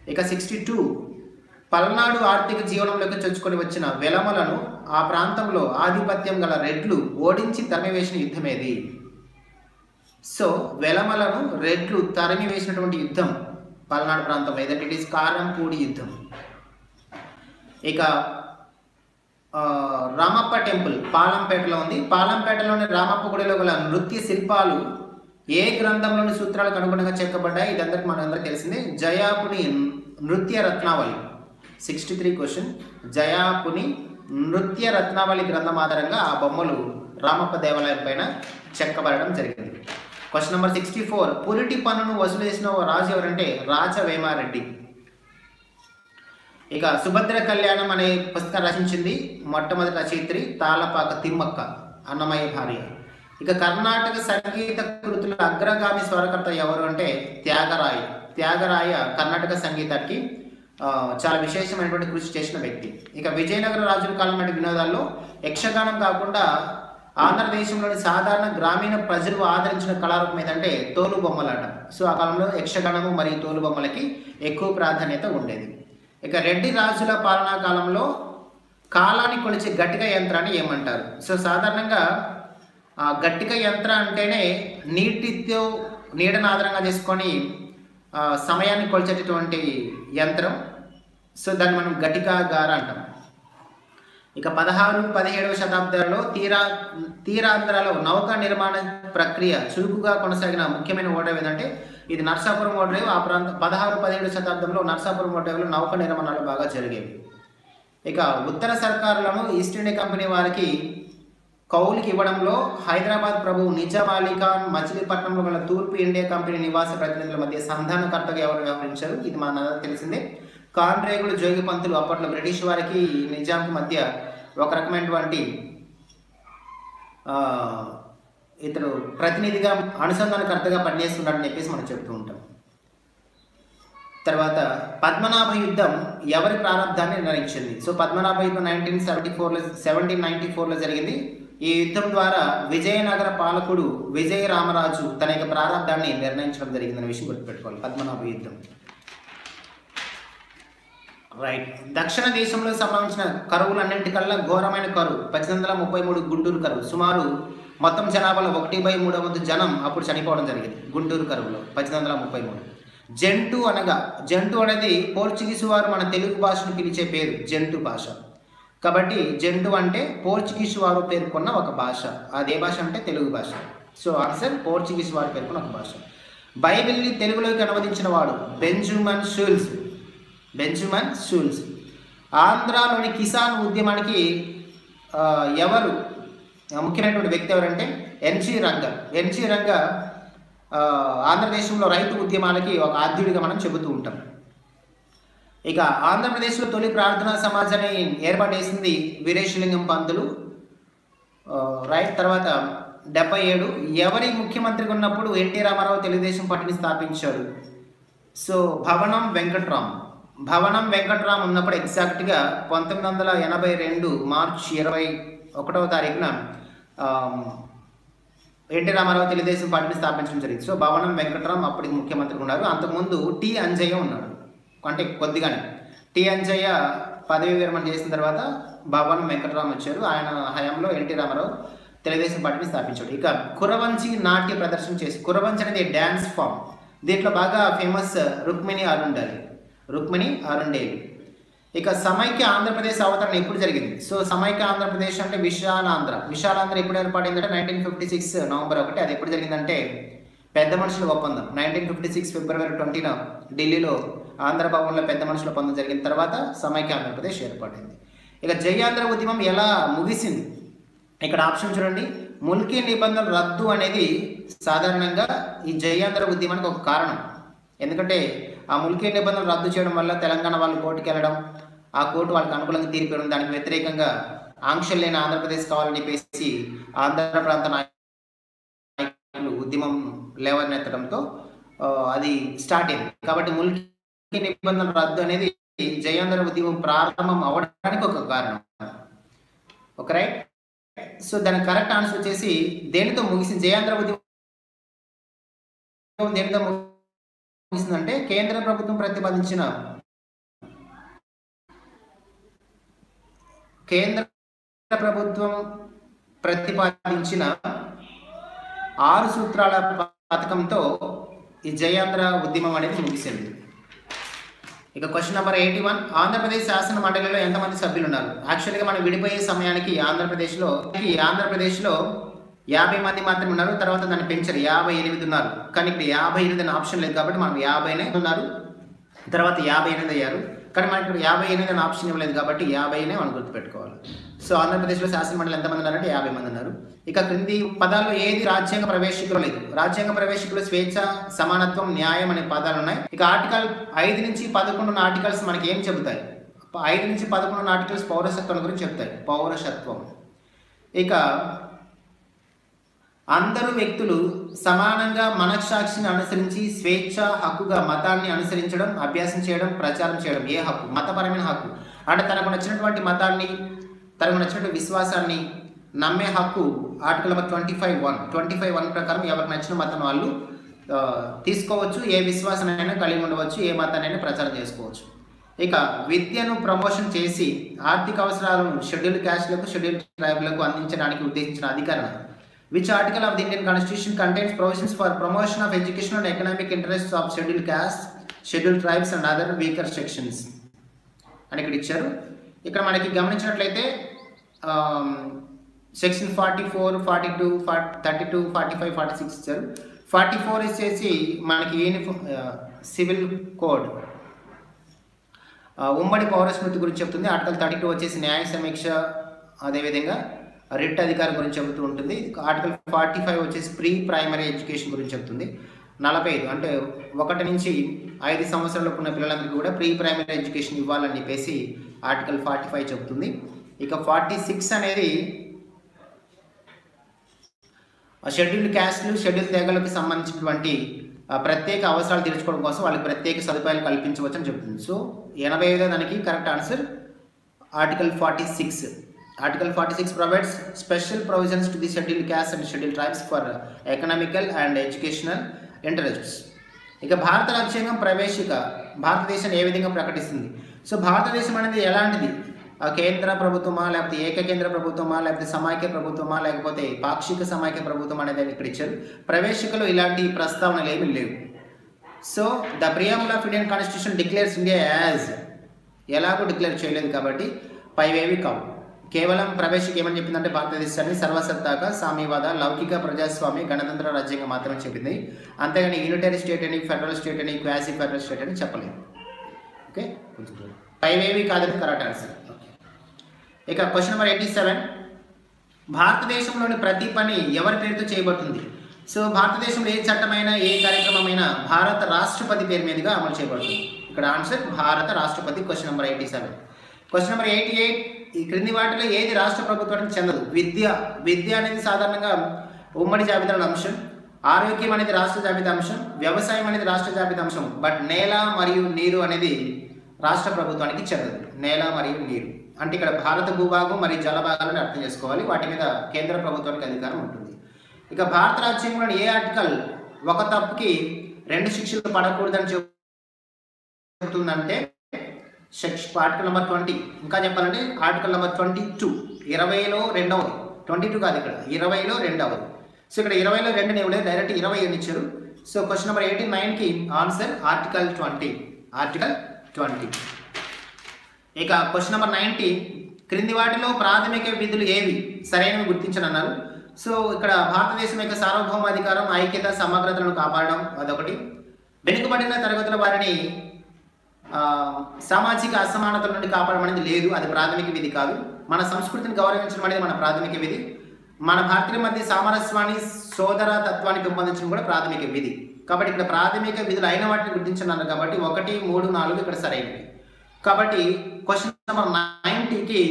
ఇక సిక్స్టీ టూ పల్నాడు ఆర్థిక జీవనంలోకి చొచ్చుకొని వచ్చిన వెలమలను ఆ ప్రాంతంలో ఆధిపత్యం గల రెడ్లు ఓడించి తరిమివేసిన యుద్ధమేది సో వెలమలను రెడ్లు తరిమి వేసినటువంటి యుద్ధం పల్నాడు ప్రాంతంలో ఏదంటే ఇట్ ఈస్ కారంపూడి యుద్ధం ఇక ఆ, రామప్ప టెంపుల్ పాలంపేటలో ఉంది పాలంపేటలోని రామప్ప గుడిలో గల నృత్య శిల్పాలు ఏ గ్రంథంలోని సూత్రాలకు అనుగుణంగా చెక్కబడ్డాయి ఇదందరికి మనందరికీ తెలిసిందే జయాపుని నృత్య రత్నావళి సిక్స్టీ త్రీ క్వశ్చన్ జయాపుని నృత్య రత్నావళి గ్రంథం ఆధారంగా ఆ బొమ్మలు రామప్ప దేవాలయం పైన చెక్కబడడం జరిగింది క్వశ్చన్ నెంబర్ సిక్స్టీ ఫోర్ పురిటి పన్నును వసూలు చేసిన ఓ రాజు ఎవరంటే రాజవేమారెడ్డి ఇక సుభద్ర కళ్యాణం అనే పుస్తకం రచించింది మొట్టమొదటి రచయిత్రి తాళపాక తిమ్మక్క అన్నమయ్య భార్య ఇక కర్ణాటక సంగీత కృతుల అగ్రగామి స్వరకర్త ఎవరు అంటే త్యాగరాయ త్యాగరాయ కర్ణాటక సంగీతానికి ఆ, చాలా విశేషమైనటువంటి కృషి చేసిన వ్యక్తి ఇక విజయనగర రాజుల కాలం నాటి వినోదాల్లో యక్షగానం కాకుండా ఆంధ్రదేశంలోని సాధారణ గ్రామీణ ప్రజలు ఆదరించిన కళారూపం ఏంటంటే తోలు బొమ్మలాట సో ఆ కాలంలో యక్షగానము మరియు తోలు బొమ్మలకి ఎక్కువ ప్రాధాన్యత ఉండేది ఇక రెడ్డి రాజుల పాలనా కాలంలో కాలాన్ని కొలిచే గట్టిక యంత్రాన్ని ఏమంటారు సో సాధారణంగా ఆ గట్టిక యంత్రం అంటేనే నీటితో నీడను ఆధారంగా చేసుకొని ఆ, సమయాన్ని కొలిచేటటువంటి యంత్రం సో దాన్ని మనం గట్టికాగార అంటాం ఇక పదహారు పదిహేడవ శతాబ్దాలలో తీరా తీరాంధ్రలో నౌకా నిర్మాణ ప్రక్రియ చురుకుగా కొనసాగిన ముఖ్యమైన ఓడరేవు ఏంటంటే ఇది నర్సాపురం ఓడరేవు ఆ ప్రాంత పదహారు పదిహేడు శతాబ్దంలో నర్సాపురం ఓడరేవులో నౌకా నిర్మాణాలు బాగా జరిగేవి ఇక ఉత్తర సర్కారులను ఈస్ట్ ఇండియా కంపెనీ వారికి కౌలుకి ఇవ్వడంలో హైదరాబాద్ ప్రభు నిజాం అలీ ఖాన్ మచిలీపట్నంలో గల తూర్పు ఇండియా కంపెనీ నివాస ప్రతినిధుల మధ్య సంధానకర్తగా ఎవరు వ్యవహరించారు ఇది మన తెలిసిందే కాన్రేగులు జోగి పంతులు అప్పట్లో బ్రిటిష్ వారికి నిజాంకి మధ్య ఒక రకమైనటువంటి ఆ, ఇతడు ప్రతినిధిగా అనుసంధానకర్తగా పనిచేస్తున్నాడని చెప్పేసి మనం చెప్తూ ఉంటాం తర్వాత పద్మనాభ యుద్ధం ఎవరి ప్రారంభాన్ని నిర్ణయించింది సో పద్మనాభ యుద్ధం నైన్టీన్ సెవెంటీ ఫోర్లో సెవెంటీన్ నైన్టీ ఫోర్లో జరిగింది ఈ యుద్ధం ద్వారా విజయనగర పాలకుడు విజయ రామరాజు తన యొక్క ప్రారంభాన్ని నిర్ణయించడం జరిగిందనే విషయం గుర్తుపెట్టుకోవాలి పద్మనాభ యుద్ధం రైట్ దక్షిణ దేశంలో సంభవించిన కరువులన్నింటికల్లా ఘోరమైన కరువు పద్దెనిమిది వందల ముప్పై మూడు గుంటూరు కరువు సుమారు మొత్తం జనాభాలో ఒకటి బై మూడవ వంతు జనం అప్పుడు చనిపోవడం జరిగింది గుంటూరు కరువులో పద్దెనిమిది వందల ముప్పై మూడు జంటు అనగా జంటు అనేది పోర్చుగీసు వారు మన తెలుగు భాషను పిలిచే పేరు జంటు భాష కాబట్టి జంటు అంటే పోర్చుగీసు వారు పేర్కొన్న ఒక భాష అదే భాష అంటే తెలుగు భాష సో ఆన్సర్ పోర్చుగీస్ వారు పేర్కొన్న ఒక భాష బైబిల్ని తెలుగులోకి అనువదించిన వాడు బెంజుమన్ షూల్స్ బెంజమిన్ షూల్స్ ఆంధ్రాలోని కిసాన్ ఉద్యమానికి ఆ, ఎవరు ఆ, ముఖ్యమైనటువంటి వ్యక్తి ఎవరంటే ఎన్జి రంగ ఎన్జి రంగ ఆ, ఆంధ్రదేశంలో రైతు ఉద్యమాలకి ఒక ఆద్యుడిగా మనం చెబుతూ ఉంటాం ఇక ఆంధ్రప్రదేశ్లో తొలి ప్రార్థనా సమాజాన్ని ఏర్పాటు చేసింది వీరేశలింగం పంతులు ఆ, రైట్ తర్వాత డెబ్బై ఏడు ఎవరి ముఖ్యమంత్రిగా ఉన్నప్పుడు ఎన్టీ రామారావు తెలుగుదేశం పార్టీని స్థాపించాడు సో భవనం వెంకట్రామ్ భవనం వెంకట్రామ్ ఉన్నప్పుడు ఎగ్జాక్ట్గా పంతొమ్మిది వందల ఎనభై రెండు మార్చ్ ఇరవై ఒకటవ తారీఖున ఆమ్, ఎన్టీ రామారావు తెలుగుదేశం పార్టీని స్థాపించడం జరిగింది సో భవనం వెంకట్రామ్ అప్పటికి ముఖ్యమంత్రి ఉన్నారు అంతకుముందు టి అంజయ్య ఉన్నాడు అంటే కొద్దిగానే టి అంజయ్య పదవి విరమణ చేసిన తర్వాత భవనం వెంకటరామ్ వచ్చారు ఆయన హయాంలో ఎన్టీ రామారావు తెలుగుదేశం పార్టీని స్థాపించాడు ఇక కురవంచి నాట్య ప్రదర్శన చేసి కురవంచి అనేది డ్యాన్స్ ఫామ్ దీంట్లో బాగా ఫేమస్ రుక్మిణి అరుండాలి రుక్మిణి అరుండేవి ఇక సమైక్య ఆంధ్రప్రదేశ్ అవతరణ ఎప్పుడు జరిగింది సో సమైక్య ఆంధ్రప్రదేశ్ అంటే విశాలాంధ్ర విశాలాంధ్ర ఎప్పుడు ఏర్పడిందంటే నైన్టీన్ ఫిఫ్టీ సిక్స్ నవంబర్ ఒకటి అది ఎప్పుడు జరిగిందంటే పెద్ద మనుషుల ఒప్పందం nineteen fifty six February twenty ఢిల్లీలో ఆంధ్ర భవన్లో పెద్ద మనుషుల ఒప్పందం జరిగిన తర్వాత సమైక్య ఆంధ్రప్రదేశ్ ఏర్పడింది ఇక జయాంధ్ర ఉద్యమం ఎలా ముగిసింది ఇక్కడ ఆప్షన్ చూడండి ముల్కీ నిబంధనల రద్దు అనేది సాధారణంగా ఈ జయాంధ్ర ఉద్యమానికి ఒక కారణం ఎందుకంటే ఆ ముల్కీ నిబంధనలు రద్దు చేయడం వల్ల తెలంగాణ వాళ్ళు కోర్టుకి వెళ్ళడం ఆ కోర్టు వాళ్ళకి అనుకూలంగా తీర్పు ఇవ్వడం దానికి వ్యతిరేకంగా ఆంక్షలు లేని ఆంధ్రప్రదేశ్ కావాలని చెప్పేసి ఆంధ్ర ప్రాంత నాయకులు ఉద్యమం లేవనెత్తడంతో ఆ, అది స్టార్ట్ అయింది కాబట్టి ముల్కీ నిబంధనల రద్దు అనేది జయాంధ్ర ఉద్యమం ప్రారంభం అవ్వడానికి ఒక కారణం ఓకే రైట్ సో దాని కరెక్ట్ ఆన్సర్ వచ్చేసి దేనితో ముగిసింది జయాంధ్ర ఉద్యమం దేనితో ముగిసిందంటే కేంద్ర ప్రభుత్వం ప్రతిపాదించిన కేంద్ర ప్రభుత్వం ప్రతిపాదించిన ఆరు సూత్రాల పథకంతో ఈ జయాంధ్ర ఉద్యమం అనేది ముగిసింది ఇక question number eighty one Andhra Pradesh శాసన మండలిలో ఎంతమంది సభ్యులు ఉన్నారు యాక్చువల్గా మనం విడిపోయే సమయానికి ఆంధ్రప్రదేశ్లో ఈ ఆంధ్రప్రదేశ్లో యాభై మంది మాత్రమే ఉన్నారు తర్వాత దాన్ని పెంచారు యాభై ఎనిమిది ఉన్నారు కానీ ఇక్కడ యాభై ఎనిమిది అనే ఆప్షన్ లేదు కాబట్టి మనం యాభైనే ఉన్నారు తర్వాత యాభై ఎనిమిది అయ్యారు కానీ మనకి ఇక్కడ యాభై ఎనిమిది అనే ఆప్షన్ ఇవ్వలేదు కాబట్టి యాభైనే మనం గుర్తుపెట్టుకోవాలి సో ఆంధ్రప్రదేశ్లో శాసన మండలి ఎంతమంది ఉన్నారంటే యాభై మంది ఉన్నారు ఇక క్రింది పదాల్లో ఏది రాజ్యాంగ ప్రవేశికలో లేదు రాజ్యాంగ ప్రవేశికలో స్వేచ్ఛ సమానత్వం న్యాయం అనే పదాలు ఉన్నాయి ఇక ఆర్టికల్ ఐదు నుంచి పదకొండు ఉన్న ఆర్టికల్స్ మనకి ఏం చెబుతాయి ఐదు నుంచి పదకొండు ఉన్న ఆర్టికల్స్ పౌరసత్వం గురించి చెప్తాయి పౌరసత్వం ఇక అందరూ వ్యక్తులు సమానంగా మనస్సాక్షిని అనుసరించి స్వేచ్ఛ హక్కుగా మతాన్ని అనుసరించడం అభ్యాసం చేయడం ప్రచారం చేయడం ఏ హక్కు మతపరమైన హక్కు అంటే తనకు నచ్చినటువంటి మతాన్ని తనకు నచ్చినటువంటి విశ్వాసాన్ని నమ్మే హక్కు article number twenty five one twenty five one ప్రకారం ఎవరికి నచ్చిన మతం వాళ్ళు ఆ, తీసుకోవచ్చు ఏ విశ్వాసానైనా కలిగి ఉండవచ్చు ఏ మతాన్నైనా ప్రచారం చేసుకోవచ్చు ఇక విద్యను ప్రమోషన్ చేసి ఆర్థిక అవసరాలను షెడ్యూల్ క్యాస్ట్లకు షెడ్యూల్ ట్రైబ్లకు అందించడానికి ఉద్దేశించిన అధికరణ which article of the Indian constitution contains provisions for promotion of education and economic interest of schedule caste schedule tribes and other weaker sections అని ఇక్కడ ఇచ్చారు ఇక్కడ మనకి గమనించినట్లయితే section forty four forty two forty thirty two forty five forty six ఇచ్చారు forty four ఇచ్చేసి మనకి uniform civil code ఆ, ఉమ్మడి పౌర స్మృతి గురించి చెప్తుంది ఆర్టికల్ థర్టీ టూ వచ్చేసి న్యాయ సమీక్ష అదేవిధంగా రిట్ అధికారం గురించి చెబుతూ ఉంటుంది ఆర్టికల్ ఫార్టీ ఫైవ్ వచ్చేసి ప్రీ ప్రైమరీ ఎడ్యుకేషన్ గురించి చెప్తుంది నలభై ఐదు అంటే ఒకటి నుంచి ఐదు సంవత్సరాలకు ఉన్న పిల్లలందరికీ కూడా ప్రీ ప్రైమరీ ఎడ్యుకేషన్ ఇవ్వాలని చెప్పేసి ఆర్టికల్ ఫార్టీ ఫైవ్ చెప్తుంది ఇక ఫార్టీ సిక్స్ అనేది షెడ్యూల్డ్ క్యాస్ట్లు షెడ్యూల్ తెగలకు సంబంధించినటువంటి ఆ, ప్రత్యేక అవసరాలు తీర్చుకోవడం కోసం వాళ్ళకి ప్రత్యేక సదుపాయాలు కల్పించవచ్చు అని చెప్తుంది సో ఎనభై ఐదో దానికి correct answer article forty six article forty six provides special provisions to the schedule caste and schedule tribes for economical and educational interests ఇక భారత రాజ్యాంగం ప్రవేశిక భారతదేశాన్ని ఏ విధంగా ప్రకటిస్తుంది సో భారతదేశం అనేది ఎలాంటిది ఆ కేంద్ర ప్రభుత్వమా లేకపోతే ఏకకేంద్ర ప్రభుత్వమా లేకపోతే సమాఖ్య ప్రభుత్వమా లేకపోతే పాక్షిక సమాఖ్య ప్రభుత్వం అనేది ఇక్కడ ఇచ్చారు ప్రవేశికలో ఇలాంటి ప్రస్తావనలు ఏమీ లేవు so the preamble of Indian constitution declares India as ఎలాగో డిక్లేర్ చేయలేదు కాబట్టి పైవేవి కావు కేవలం ప్రవేశిక ఏమని చెప్పిందంటే భారతదేశాన్ని సర్వసత్తాక సామ్యవాద లౌకిక ప్రజాస్వామ్య గణతంత్ర రాజ్యాంగం మాత్రమే చెప్పింది అంతేగాని యూనిటరీ స్టేట్ అని ఫెడరల్ స్టేట్ అని క్వాసీ ఫెడరల్ స్టేట్ అని చెప్పలేదు ఓకే కొంచెం చూడండి. పైవేవి కాదని కరెక్ట్ ఆన్సర్ ఇక క్వశ్చన్ నెంబర్ ఎయిటీ సెవెన్ భారతదేశంలోని ప్రతి పని ఎవరి పేరుతో చేయబడుతుంది సో భారతదేశంలో ఏ చట్టమైనా ఏ కార్యక్రమమైనా భారత రాష్ట్రపతి పేరు మీదుగా అమలు చేయబడుతుంది ఇక్కడ ఆన్సర్ భారత రాష్ట్రపతి question number eighty seven question number eighty eight ఈ క్రింది వాటిలో ఏది రాష్ట్ర ప్రభుత్వానికి చెందదు విద్య విద్య అనేది సాధారణంగా ఉమ్మడి జాబితాలో అంశం ఆరోగ్యం అనేది రాష్ట్ర జాబితా అంశం వ్యవసాయం అనేది రాష్ట్ర జాబితా అంశం బట్ నేల మరియు నీరు అనేది రాష్ట్ర ప్రభుత్వానికి చెందదు నేల మరియు నీరు అంటే ఇక్కడ భారత భూభాగం మరియు జలభాగాలను అర్థం చేసుకోవాలి వాటి మీద కేంద్ర ప్రభుత్వానికి అధికారం ఉంటుంది ఇక భారత రాజ్యాంగంలోని ఏ ఆర్టికల్ ఒక తప్పుకి రెండు శిక్షలు పడకూడదని చెబుతుందంటే సెక్ష ఆర్టికల్ నెంబర్ ట్వంటీ ఇంకా చెప్పాలంటే ఆర్టికల్ నెంబర్ ట్వంటీ టూ ఇరవైలో రెండవది ట్వంటీ టూ కాదు ఇక్కడ ఇరవైలో రెండవది సో ఇక్కడ ఇరవైలో రెండు ఇవ్వలేదు డైరెక్ట్ ఇరవై అని ఇచ్చారు సో క్వశ్చన్ నెంబర్ ఎయిటీ నైన్కి answer article twenty article twenty ఇక క్వశ్చన్ నెంబర్ నైన్టీ క్రింది వాటిలో ప్రాథమిక విధులు ఏవి సరైనవి గుర్తించనన్నారు సో ఇక్కడ భారతదేశం యొక్క సార్వభౌమాధికారం ఐక్యత సమగ్రతలను కాపాడడం అదొకటి వెనుకబడిన తరగతుల వారిని ఆ, సామాజిక అసమానతల నుండి కాపాడడం అనేది లేదు అది ప్రాథమిక విధి కాదు మన సంస్కృతిని గౌరవించడం అనేది మన ప్రాథమిక విధి మన భారతీయుల మధ్య సామరస్యాన్ని సోదర తత్వాన్ని పెంపొందించడం కూడా ప్రాథమిక విధి కాబట్టి ఇక్కడ ప్రాథమిక విధులు అయిన వాటిని గుర్తించున్నారు కాబట్టి ఒకటి మూడు నాలుగు ఇక్కడ సరైనవి కాబట్టి క్వశ్చన్ నెంబర్ నైన్టీకి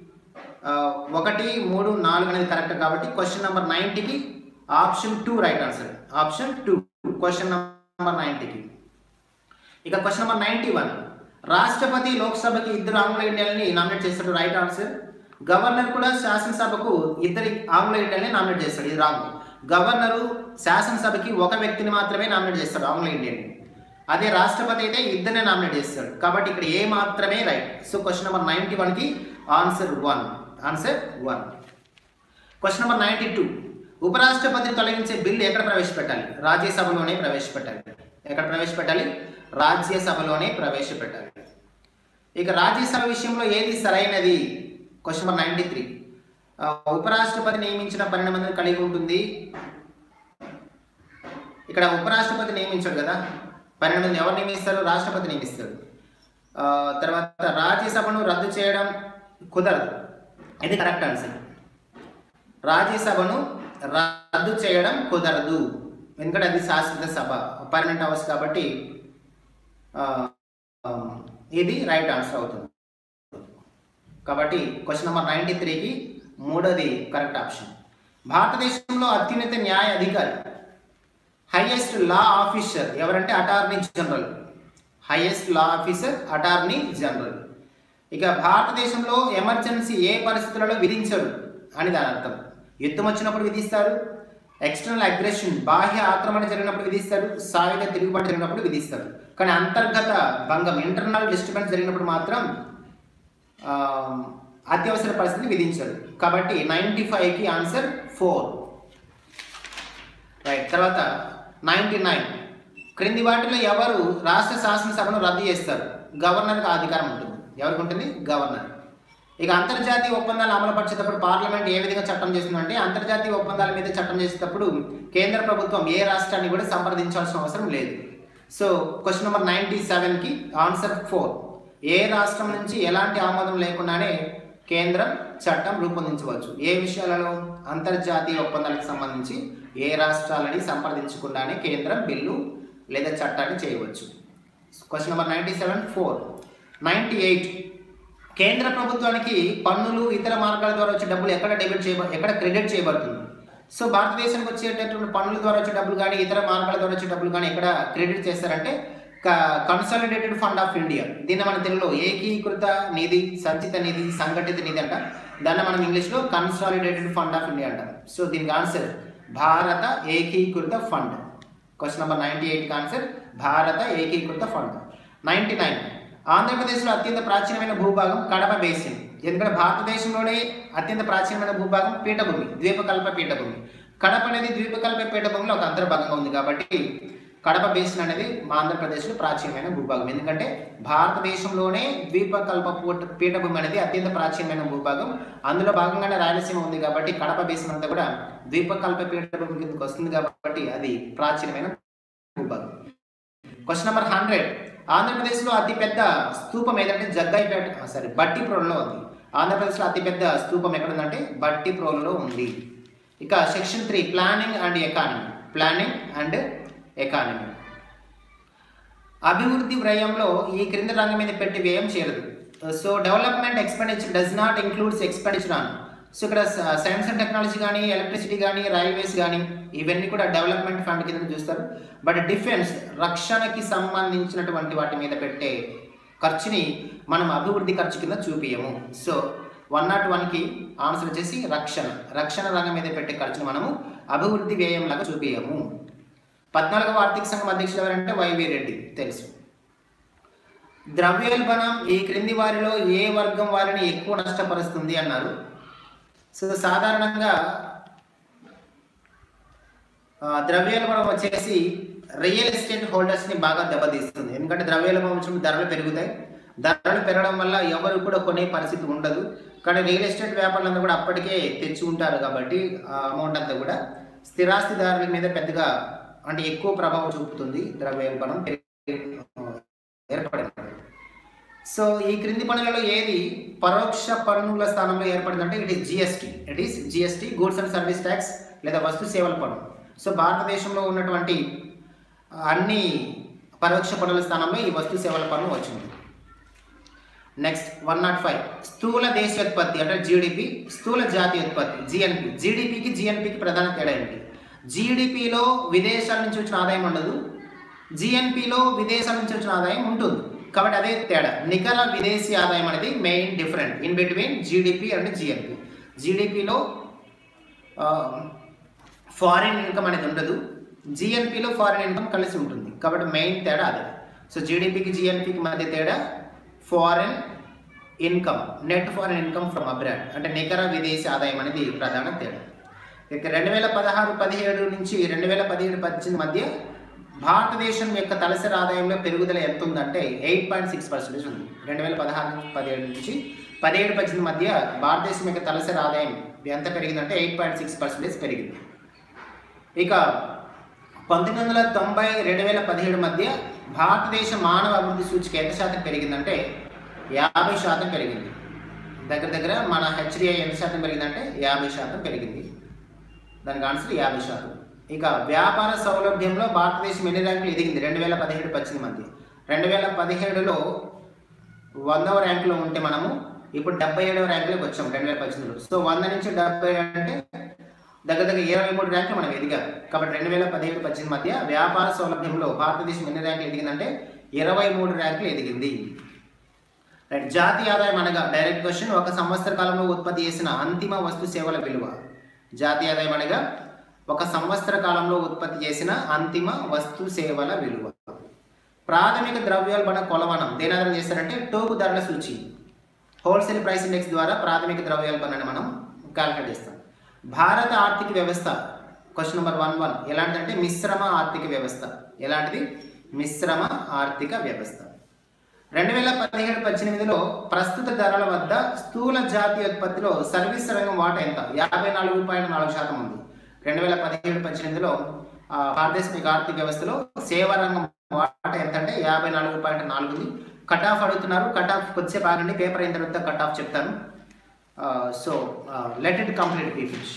ఒకటి మూడు నాలుగు అనేది కరెక్ట్ కాబట్టి క్వశ్చన్ నెంబర్ నైన్టీకి option two right answer option two question number నైన్టీకి ఇక క్వశ్చన్ నెంబర్ నైన్టీ వన్ రాష్ట్రపతి లోక్సభకి ఇద్దరు ఆంగ్ల ఇండియన్ని నామినేట్ చేస్తాడు రైట్ ఆన్సర్ గవర్నర్ కూడా శాసనసభకు ఇద్దరి ఆంగ్ల ఇండియన్ని నామినేట్ చేస్తాడు ఇది రాంగ్ గవర్నరు శాసనసభకి ఒక వ్యక్తిని మాత్రమే నామినేట్ చేస్తాడు ఆంగ్ల ఇండియన్ని అదే రాష్ట్రపతి అయితే ఇద్దరినే నామినేట్ చేస్తాడు కాబట్టి ఇక్కడ ఏ మాత్రమే right so question number ninety వన్కి answer one answer one question number ninety two ఉపరాష్ట్రపతిని తొలగించే బిల్లు ఎక్కడ ప్రవేశపెట్టాలి రాజ్యసభలోనే ప్రవేశపెట్టాలి ఎక్కడ ప్రవేశపెట్టాలి రాజ్యసభలోనే ప్రవేశపెట్టాలి ఇక రాజ్యసభ విషయంలో ఏది సరైనది క్వశ్చన్ నెంబర్ నైంటీ త్రీ ఉపరాష్ట్రపతి నియమించిన పన్నెండు మందిని కలిగి ఉంటుంది ఇక్కడ ఉపరాష్ట్రపతి నియమించాడు కదా పన్నెండు మంది ఎవరు నియమిస్తారు రాష్ట్రపతి నియమిస్తాడు ఆ, తర్వాత రాజ్యసభను రద్దు చేయడం కుదరదు ఇది కరెక్ట్ ఆన్సర్ రాజ్యసభను రద్దు చేయడం కుదరదు ఎందుకంటే అది శాశ్వత సభ పర్మనెంట్ హౌస్ కాబట్టి ఆ, ఆ, ఇది రైట్ ఆన్సర్ అవుతుంది కాబట్టి క్వశ్చన్ నెంబర్ నైంటీ త్రీకి మూడోది కరెక్ట్ ఆప్షన్ భారతదేశంలో అత్యున్నత న్యాయ అధికారి హైయెస్ట్ లా ఆఫీసర్ ఎవరంటే attorney general highest law officer attorney general ఇక భారతదేశంలో ఎమర్జెన్సీ ఏ పరిస్థితులలో విధించరు అని దాని అర్థం యుద్ధం వచ్చినప్పుడు విధిస్తారు ఎక్స్టర్నల్ అగ్రెషన్ బాహ్య ఆక్రమణ జరిగినప్పుడు విధిస్తారు సాయుధ తిరుగుబాటు జరిగినప్పుడు విధిస్తారు కానీ అంతర్గత భంగం ఇంటర్నల్ డిస్టర్బెన్స్ జరిగినప్పుడు మాత్రం ఆ, అత్యవసర పరిస్థితిని విధించారు కాబట్టి నైంటీ ఫైవ్కి ఆన్సర్ ఫోర్ రైట్ తర్వాత నైంటీ నైన్ క్రింది వాటిలో ఎవరు రాష్ట్ర శాసనసభను రద్దు చేస్తారు గవర్నర్కి ఆ అధికారం ఉంటుంది ఎవరికి ఉంటుంది గవర్నర్ ఇక అంతర్జాతీయ ఒప్పందాలు అమలుపరిచేటప్పుడు పార్లమెంట్ ఏ విధంగా చట్టం చేస్తుందంటే అంతర్జాతీయ ఒప్పందాల మీద చట్టం చేసేటప్పుడు కేంద్ర ప్రభుత్వం ఏ రాష్ట్రాన్ని కూడా సంప్రదించాల్సిన అవసరం లేదు సో క్వశ్చన్ నెంబర్ నైంటీ సెవెన్కి ఆన్సర్ ఫోర్ ఏ రాష్ట్రం నుంచి ఎలాంటి ఆమోదం లేకుండానే కేంద్రం చట్టం రూపొందించవచ్చు ఏ విషయాలలో అంతర్జాతీయ ఒప్పందాలకు సంబంధించి ఏ రాష్ట్రాలని సంప్రదించకుండానే కేంద్రం బిల్లు లేదా చట్టాన్ని చేయవచ్చు question number ninety seven four ninety eight కేంద్ర ప్రభుత్వానికి పన్నులు ఇతర మార్గాల ద్వారా వచ్చే డబ్బులు ఎక్కడ డెబిట్ చేయబ ఎక్కడ క్రెడిట్ చేయబడుతుంది సో భారతదేశానికి వచ్చేటటువంటి పన్నుల ద్వారా వచ్చే డబ్బులు కానీ ఇతర మార్గాల ద్వారా వచ్చే డబ్బులు కానీ ఎక్కడ క్రెడిట్ చేస్తారంటే కన్సాలిడేటెడ్ ఫండ్ ఆఫ్ ఇండియా దీన్ని మన తెలుగులో ఏకీకృత నిధి సంచిత నిధి సంఘటిత నిధి అంట దాన్ని మనం ఇంగ్లీష్లో కన్సాలిడేటెడ్ ఫండ్ ఆఫ్ ఇండియా అంటాం సో దీనికి ఆన్సర్ భారత ఏకీకృత ఫండ్ క్వశ్చన్ నెంబర్ నైంటీ ఎయిట్కి ఆన్సర్ భారత ఏకీకృత ఫండ్ నైంటీ నైన్ ఆంధ్రప్రదేశ్లో అత్యంత ప్రాచీనమైన భూభాగం కడప బేసిన్ ఎందుకంటే భారతదేశంలోనే అత్యంత ప్రాచీనమైన భూభాగం పీఠభూమి ద్వీపకల్ప పీఠభూమి కడప అనేది ద్వీపకల్ప పీఠభూమిలో ఒక అంతర్భాగంగా ఉంది కాబట్టి కడప బేసిన్ అనేది మా ఆంధ్రప్రదేశ్లో ప్రాచీనమైన భూభాగం ఎందుకంటే భారతదేశంలోనే ద్వీపకల్ప పూట పీఠభూమి అనేది అత్యంత ప్రాచీనమైన భూభాగం అందులో భాగంగానే రాయలసీమ ఉంది కాబట్టి కడప బేసిన్ అంతా కూడా ద్వీపకల్ప పీఠభూమి కిందకి వస్తుంది కాబట్టి అది ప్రాచీనమైన భూభాగం క్వశ్చన్ నెంబర్ హండ్రెడ్ ఆంధ్రప్రదేశ్లో అతిపెద్ద స్తూపం ఏదంటే జగ్గాయిపేట సారీ బట్టిప్రోలులో ఉంది ఆంధ్రప్రదేశ్లో అతిపెద్ద స్తూపం ఎక్కడ ఉందంటే బట్టిప్రోలులో ఉంది ఇక section three planning and economy planning and economy అభివృద్ధి వ్యయంలో ఈ క్రింది రంగం మీద పెట్టి వ్యయం చేయదు so development expenditure does not includes expenditure on so ఇక్కడ సైన్స్ అండ్ టెక్నాలజీ కానీ ఎలక్ట్రిసిటీ కానీ రైల్వేస్ కానీ ఇవన్నీ కూడా డెవలప్మెంట్ ఫండ్ కింద చూస్తారు బట్ డిఫెన్స్ రక్షణకి సంబంధించినటువంటి వాటి మీద పెట్టే ఖర్చుని మనం అభివృద్ధి ఖర్చు కింద చూపియము సో వన్ నాట్ వన్కి ఆన్సర్ వచ్చేసి రక్షణ రక్షణ రంగం మీద పెట్టే ఖర్చుని మనము అభివృద్ధి వ్యయం లాగా చూపియము పద్నాలుగవ ఆర్థిక సంఘం అధ్యక్షుడు ఎవరంటే వైవి రెడ్డి తెలుసు ద్రవ్యోల్బణం ఈ క్రింది వారిలో ఏ వర్గం వారిని ఎక్కువ నష్టపరుస్తుంది అన్నారు సో సాధారణంగా ఆ, ద్రవ్యోల్బణం వచ్చేసి రియల్ ఎస్టేట్ హోల్డర్స్ని బాగా దెబ్బతీస్తుంది ఎందుకంటే ద్రవ్యోల్బణం వచ్చినప్పుడు ధరలు పెరుగుతాయి ధరలు పెరగడం వల్ల ఎవరు కూడా కొనే పరిస్థితి ఉండదు కానీ రియల్ ఎస్టేట్ వ్యాపారులందరూ కూడా అప్పటికే తెచ్చి ఉంటారు కాబట్టి ఆ అమౌంట్ అంతా కూడా స్థిరాస్తిదారుల మీద పెద్దగా అంటే ఎక్కువ ప్రభావం చూపుతుంది ద్రవ్యోల్బణం పెరిగి- ఏర్పడింది సో ఈ క్రింది పన్నులలో ఏది పరోక్ష పన్నుల స్థానంలో ఏర్పడిందంటే it is GST it is GST goods and service tax లేదా వస్తు సేవల పన్ను సో భారతదేశంలో ఉన్నటువంటి అన్ని పరోక్ష పన్నుల స్థానంలో ఈ వస్తు సేవల పన్ను వచ్చింది నెక్స్ట్ వన్ నాట్ ఫైవ్ స్థూల దేశోత్పత్తి అంటే జీడిపి స్థూల జాతీయ ఉత్పత్తి జిఎన్పి జీడిపికి జిఎన్పికి ప్రధాన తేడా ఏంటి జీడిపిలో విదేశాల నుంచి వచ్చిన ఆదాయం ఉండదు జిఎన్పిలో విదేశాల నుంచి వచ్చిన ఆదాయం ఉంటుంది కాబట్టి అదే తేడా నికర విదేశీ ఆదాయం అనేది main different in between GDP and GNP జీడిపిలో ఫారిన్ ఇన్కమ్ అనేది ఉండదు జిఎన్పిలో ఫారిన్ ఇన్కమ్ కలిసి ఉంటుంది కాబట్టి మెయిన్ తేడా అదే సో జీడిపికి జిఎన్పికి మధ్య తేడా foreign income net foreign income from abroad అంటే నికర విదేశీ ఆదాయం అనేది ప్రధాన తేడా ఇక రెండు వేల పదహారు పదిహేడు నుంచి రెండు వేల పదిహేడు పద్దెనిమిది మధ్య భారతదేశం యొక్క తలసరి ఆదాయంలో పెరుగుదల ఎంత ఉందంటే ఎయిట్ పాయింట్ సిక్స్ పర్సెంటేజ్ ఉంది రెండు వేల పదహారు నుంచి పదిహేడు నుంచి పదిహేడు పద్దెనిమిది మధ్య భారతదేశం యొక్క తలసరి ఆదాయం ఎంత పెరిగిందంటే ఎయిట్ పాయింట్ సిక్స్ పర్సెంటేజ్ పెరిగింది ఇక పంతొమ్మిది వందల తొంభై రెండు వేల పదిహేడు మధ్య భారతదేశ మానవ అభివృద్ధి సూచిక ఎంత శాతం పెరిగిందంటే యాభై శాతం పెరిగింది దగ్గర దగ్గర మన హెచ్డిఐ ఎంత శాతం పెరిగిందంటే యాభై శాతం పెరిగింది దానికి ఆన్సర్ యాభై శాతం ఇక వ్యాపార సౌలభ్యంలో భారతదేశం ఎన్ని ర్యాంకులు ఎదిగింది రెండు వేల పదిహేడు పద్దెనిమిది మధ్య రెండు వేల పదిహేడులో వందవ ర్యాంకులో ఉంటే మనము ఇప్పుడు డెబ్బై ఏడవ ర్యాంకులోకి వచ్చాం రెండు వేల పద్దెనిమిదిలో సో వంద నుంచి డెబ్బై అంటే దగ్గర దగ్గర ఇరవై మూడు ర్యాంకులు మనం ఎదిగాం కాబట్టి రెండు వేల పదిహేడు పద్దెనిమిది మధ్య వ్యాపార సౌలభ్యంలో భారతదేశం ఎన్ని ర్యాంకులు ఎదిగిందంటే ఇరవై మూడు ర్యాంకులు ఎదిగింది రైట్ జాతీయ ఆదాయం అనగా డైరెక్ట్ క్వశ్చన్ ఒక సంవత్సర కాలంలో ఉత్పత్తి చేసిన అంతిమ వస్తు సేవల విలువ జాతీయ ఆదాయం అనగా ఒక సంవత్సర కాలంలో ఉత్పత్తి చేసిన అంతిమ వస్తు సేవల విలువ ప్రాథమిక ద్రవ్యోల్బణ కొలవనం దేని ఆధారం చేస్తారంటే టోకు ధరల సూచి హోల్సేల్ ప్రైస్ ఇండెక్స్ ద్వారా ప్రాథమిక ద్రవ్యోల్బణాన్ని మనం క్యాలిక్యులేట్ చేస్తాం భారత ఆర్థిక వ్యవస్థ క్వశ్చన్ నెంబర్ వన్ వన్ ఎలాంటిదంటే మిశ్రమ ఆర్థిక వ్యవస్థ ఎలాంటిది మిశ్రమ ఆర్థిక వ్యవస్థ రెండు వేల పదిహేడు పద్దెనిమిదిలో ప్రస్తుత ధరల వద్ద స్థూల జాతీయ ఉత్పత్తిలో సర్వీస్ రంగం వాటా ఎంత యాభై నాలుగు పాయింట్ నాలుగు శాతం ఉంది రెండు వేల పదిహేడు పద్దెనిమిదిలో ఆ, భారతదేశం యొక్క ఆర్థిక వ్యవస్థలో సేవా రంగం వాటా ఎంత అంటే యాభై నాలుగు పాయింట్ నాలుగు ఉంది కట్ ఆఫ్ అడుగుతున్నారు కట్ ఆఫ్ కొద్దిసేపు ఆగండి పేపర్ అయిన తర్వాత కట్ ఆఫ్ చెప్తాను so let it complete peoples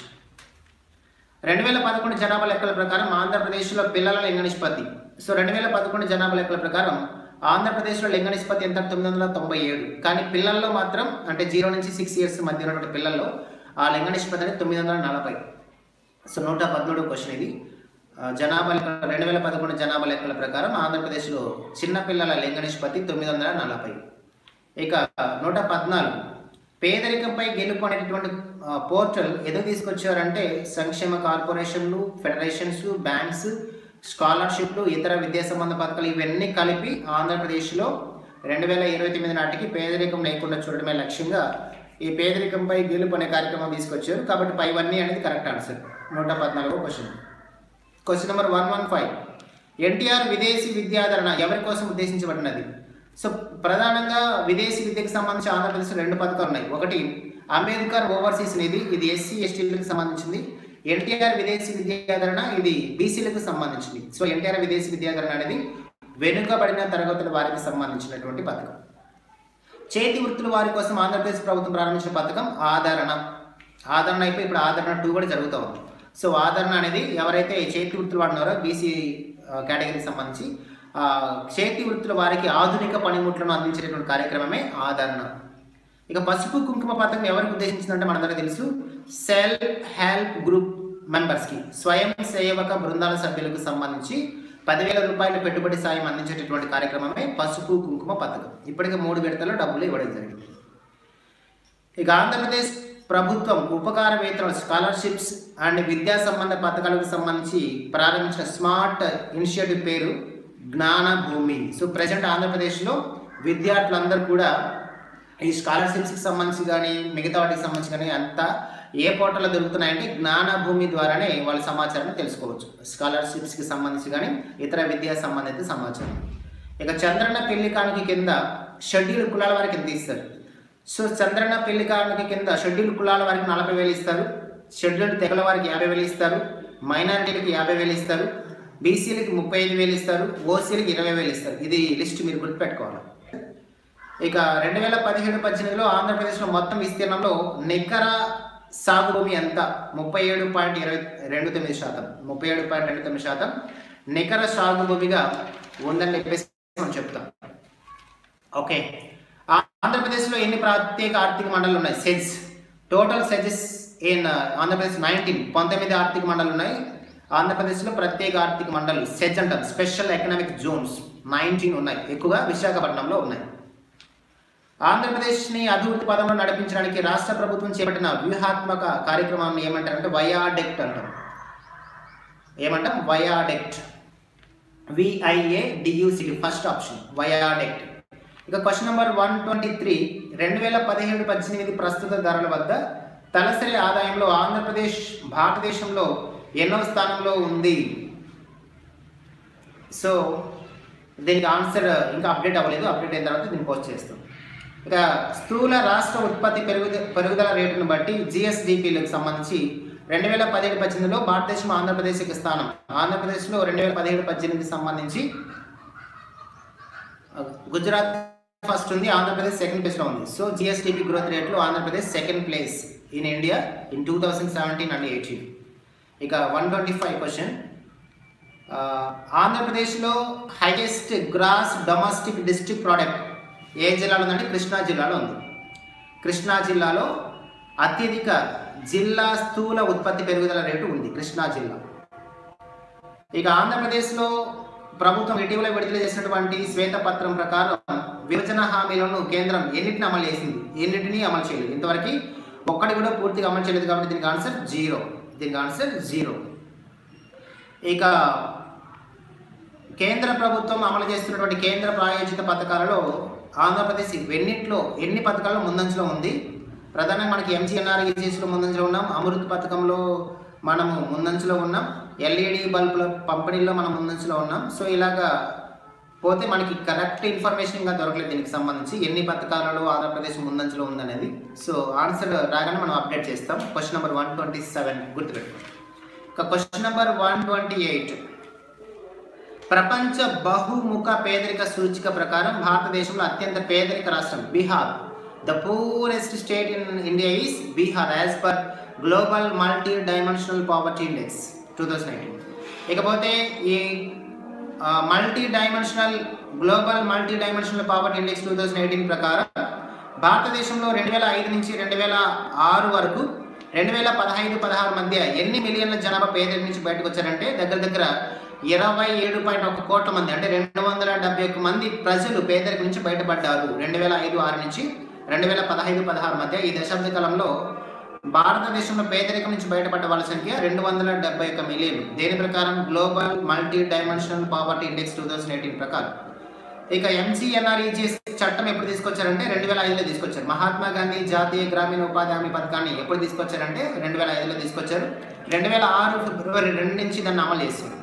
రెండు వేల పదకొండు జనాభా లెక్కల ప్రకారం ఆంధ్రప్రదేశ్లో పిల్లల లింగ నిష్పత్తి సో రెండు వేల పదకొండు జనాభా లెక్కల ప్రకారం ఆంధ్రప్రదేశ్లో లింగ నిష్పత్తి ఎంత తొమ్మిది వందల తొంభై ఏడు కానీ పిల్లల్లో మాత్రం అంటే జీరో నుంచి సిక్స్ ఇయర్స్ మధ్య ఉన్నటువంటి పిల్లల్లో ఆ లింగ నిష్పత్తి అనేది తొమ్మిది వందల నలభై సో నూట పద్మూడు క్వశ్చన్ ఇది ఆ, జనాభా లెక్క రెండు వేల పదకొండు జనాభా లెక్కల ప్రకారం ఆంధ్రప్రదేశ్లో చిన్న పిల్లల లింగ నిష్పత్తి తొమ్మిది వందల నలభై ఇక నూట పద్నాలుగు పేదరికంపై గెలుపు అనేటటువంటి ఆ, పోర్టల్ ఎందుకు తీసుకొచ్చారంటే సంక్షేమ కార్పొరేషన్లు ఫెడరేషన్స్ బ్యాంక్స్ స్కాలర్షిప్లు ఇతర విద్యా సంబంధ పథకాలు ఇవన్నీ కలిపి ఆంధ్రప్రదేశ్లో రెండు వేల ఇరవై తొమ్మిది నాటికి పేదరికం లేకుండా చూడడమే లక్ష్యంగా ఈ పేదరికంపై గెలుపు అనే కార్యక్రమం తీసుకొచ్చారు కాబట్టి పైవన్నీ అనేది కరెక్ట్ ఆన్సర్ నూట పద్నాలుగో question question number one one five NTR విదేశీ విద్యాధరణ ఎవరి కోసం ఉద్దేశించబడినది సో ప్రధానంగా విదేశీ విద్యకు సంబంధించి ఆంధ్రప్రదేశ్లో రెండు పథకాలు ఉన్నాయి ఒకటి అంబేద్కర్ ఓవర్సీస్ నిధి ఇది ఎస్సీ ఎస్టీలకు సంబంధించింది ఎన్టీఆర్ విదేశీ విద్యాధరణ ఇది బీసీలకు సంబంధించింది సో ఎన్టీఆర్ విదేశీ విద్యాధరణ అనేది వెనుకబడిన తరగతుల వారికి సంబంధించినటువంటి పథకం చేతి వృత్తుల వారి కోసం ఆంధ్రప్రదేశ్ ప్రభుత్వం ప్రారంభించిన పథకం ఆదరణ ఆదరణ అయిపోయి ఇప్పుడు ఆదరణ టూ కూడా జరుగుతూ ఉంది సో ఆదరణ అనేది ఎవరైతే చేతి వృత్తులు వాడినారో బీసీ కేటగిరీకి సంబంధించి ఆ, చేతి వృత్తుల వారికి ఆధునిక పనిముట్లను అందించేటువంటి కార్యక్రమమే ఆదరణ ఇక పసుపు కుంకుమ పథకం ఎవరికి ఉద్దేశించిందంటే మనందరికీ తెలుసు సెల్ఫ్ హెల్ప్ గ్రూప్ మెంబర్స్కి స్వయం సేవక బృందాల సభ్యులకు సంబంధించి పదివేల రూపాయల పెట్టుబడి సాయం అందించేటటువంటి కార్యక్రమమే పసుపు కుంకుమ పథకం ఇప్పటికే మూడు విడతల్లో డబ్బులు ఇవ్వడం జరిగింది ఇక ఆంధ్రప్రదేశ్ ప్రభుత్వం ఉపకార వేతనం స్కాలర్షిప్స్ అండ్ విద్యా సంబంధ పథకాలకు సంబంధించి ప్రారంభించిన స్మార్ట్ ఇనిషియేటివ్ పేరు జ్ఞాన భూమి సో ప్రజెంట్ ఆంధ్రప్రదేశ్లో విద్యార్థులందరూ కూడా ఈ స్కాలర్షిప్స్కి సంబంధించి కానీ మిగతా వాటికి సంబంధించి కానీ అంతా ఏ పోర్టల్లో దొరుకుతున్నాయంటే జ్ఞాన భూమి ద్వారానే వాళ్ళ సమాచారాన్ని తెలుసుకోవచ్చు స్కాలర్షిప్స్కి సంబంధించి కానీ ఇతర విద్యా సంబంధిత సమాచారం ఇక చంద్రన్న పెళ్లి కానుక కింద షెడ్యూల్ కులాల వారికి ఎంత ఇస్తారు సో చంద్రన్న పెళ్లి కానుక కింద షెడ్యూల్ కులాల వారికి నలభై వేలు ఇస్తారు షెడ్యూల్ తెగల వారికి యాభై వేలు ఇస్తారు మైనారిటీలకు యాభై వేలు ఇస్తారు బీసీలకి ముప్పై ఐదు వేలు ఇస్తారు ఓసీలకి ఇరవై వేలు ఇస్తారు ఇది లిస్ట్ మీరు గుర్తుపెట్టుకోవాలి ఇక రెండు వేల పదిహేడు పద్దెనిమిదిలో ఆంధ్రప్రదేశ్లో మొత్తం విస్తీర్ణంలో నికర సాగు భూమి ఎంత ముప్పై ఏడు పాయింట్ ఇరవై రెండు తొమ్మిది శాతం ముప్పై ఏడు పాయింట్ రెండు తొమ్మిది శాతం నికర సాగు భూమిగా ఉందని చెప్పేసి మనం చెప్తాం ఓకే ఆ- ఆంధ్రప్రదేశ్లో ఎన్ని ప్రత్యేక ఆర్థిక మండలాలు ఉన్నాయి SEZ total SEZs in Andhra Pradesh nineteen పంతొమ్మిది ఆర్థిక మండలాలు ఉన్నాయి ఆంధ్రప్రదేశ్లో ప్రత్యేక ఆర్థిక మండలి సెజ్ అంటారు స్పెషల్ ఎకనామిక్ జోన్స్ నైన్టీన్ ఉన్నాయి ఎక్కువగా విశాఖపట్నంలో ఉన్నాయి ఆంధ్రప్రదేశ్ని అభివృద్ధి పదంలో నడిపించడానికి రాష్ట్ర ప్రభుత్వం చేపట్టిన వ్యూహాత్మక కార్యక్రమాన్ని ఏమంటారంటే వయాడెక్ట్ అంటారు ఏమంటాం viaduct V I A D U C first option viaduct ఇక question number one twenty three రెండు వేల పదిహేడు పద్దెనిమిది ప్రస్తుత ధరల వద్ద తలసరి ఆదాయంలో ఆంధ్రప్రదేశ్ భారతదేశంలో ఎన్నో స్థానంలో ఉంది సో దీనికి ఆన్సర్ ఇంకా అప్డేట్ అవ్వలేదు అప్డేట్ అయిన తర్వాత దీన్ని పోస్ట్ చేస్తాం ఇక స్థూల రాష్ట్ర ఉత్పత్తి పెరుగుద పెరుగుదల రేటును బట్టి జిఎస్డిపిలకు సంబంధించి రెండు వేల పదిహేడు పద్దెనిమిదిలో భారతదేశం ఆంధ్రప్రదేశ్ యొక్క స్థానం ఆంధ్రప్రదేశ్లో రెండు వేల పదిహేడు పద్దెనిమిదికి సంబంధించి గుజరాత్ ఫస్ట్ ఉంది ఆంధ్రప్రదేశ్ సెకండ్ ప్లేస్లో ఉంది సో జిఎస్డిపి గ్రోత్ రేట్లో Andhra Pradesh second place in India in two thousand seventeen and eighteen ఇక వన్ ట్వంటీ ఫైవ్ క్వశ్చన్ ఆంధ్రప్రదేశ్లో highest gross domestic district product ఏ జిల్లాలో ఉందంటే కృష్ణా జిల్లాలో ఉంది కృష్ణా జిల్లాలో అత్యధిక జిల్లా స్థూల ఉత్పత్తి పెరుగుదల రేటు ఉంది కృష్ణా జిల్లా ఇక ఆంధ్రప్రదేశ్లో ప్రభుత్వం ఇటీవల విడుదల చేసినటువంటి శ్వేతపత్రం ప్రకారం విభజన హామీలను కేంద్రం ఎన్నిటిని అమలు చేసింది ఎన్నిటిని అమలు చేయలేదు ఇంతవరకు ఒక్కటి కూడా పూర్తిగా అమలు చేయలేదు కాబట్టి దీనికి ఆన్సర్ జీరో దీనికి ఆన్సర్ జీరో ఇక కేంద్ర ప్రభుత్వం అమలు చేస్తున్నటువంటి కేంద్ర ప్రాయోజిత పథకాలలో ఆంధ్రప్రదేశ్ ఎన్నిట్లో ఎన్ని పథకాల్లో ముందంజలో ఉంది ప్రధానంగా మనకి ఎంజీఎన్ఆర్ఈజీఎస్లో ముందంజలో ఉన్నాం అమృత్ పథకంలో మనము ముందంజలో ఉన్నాం ఎల్ఈడి బల్బుల పంపిణీలో మనం ముందంజలో ఉన్నాం సో ఇలాగా పోతే మనకి కరెక్ట్ ఇన్ఫర్మేషన్ ఇంకా దొరకలేదు దీనికి సంబంధించి ఎన్ని పథకాలలో ఆంధ్రప్రదేశ్ ముందంజలో ఉందనేది సో ఆన్సర్ రాగానే మనం అప్డేట్ చేస్తాం question number one twenty seven గుర్తుపెట్టుకోండి ఇక question number one twenty eight ప్రపంచ బహుముఖ పేదరిక సూచిక ప్రకారం భారతదేశంలో అత్యంత పేదరిక రాష్ట్రం Bihar the poorest state in India is Bihar as per global multi dimensional poverty index two thousand nineteen ఇకపోతే ఈ multi dimensional global multi dimensional poverty index two thousand eighteen ప్రకారం భారతదేశంలో రెండు వేల ఐదు నుంచి రెండు వేల ఆరు వరకు రెండు వేల పదహైదు పదహారు మధ్య ఎన్ని మిలియన్ల జనాభా పేదరిక నుంచి బయటకు వచ్చారంటే దగ్గర దగ్గర ఇరవై ఏడు పాయింట్ ఒక కోట్ల మంది అంటే రెండు వందల డెబ్బై ఒక్క మంది ప్రజలు పేదరిక నుంచి బయటపడ్డారు రెండు వేల ఐదు ఆరు నుంచి రెండు వేల పదహైదు పదహారు మధ్య ఈ దశాబ్ద కాలంలో భారతదేశంలో పేదరికం నుంచి బయటపడ్డ వాళ్ళ సంఖ్య రెండు వందల డెబ్బై ఒక్క మిలియన్ దేని ప్రకారం global multi dimensional poverty index two thousand eighteen ప్రకారం ఇక ఎంసీఎన్ఆర్ఈజీఎస్ చట్టం ఎప్పుడు తీసుకొచ్చారంటే రెండు వేల ఐదులో తీసుకొచ్చారు మహాత్మా గాంధీ జాతీయ గ్రామీణ ఉపాధి హామీ పథకాన్ని ఎప్పుడు తీసుకొచ్చారంటే రెండు వేల ఐదులో తీసుకొచ్చారు రెండు వేల ఆరు ఫిబ్రవరి రెండు నుంచి దాన్ని అమలు చేశారు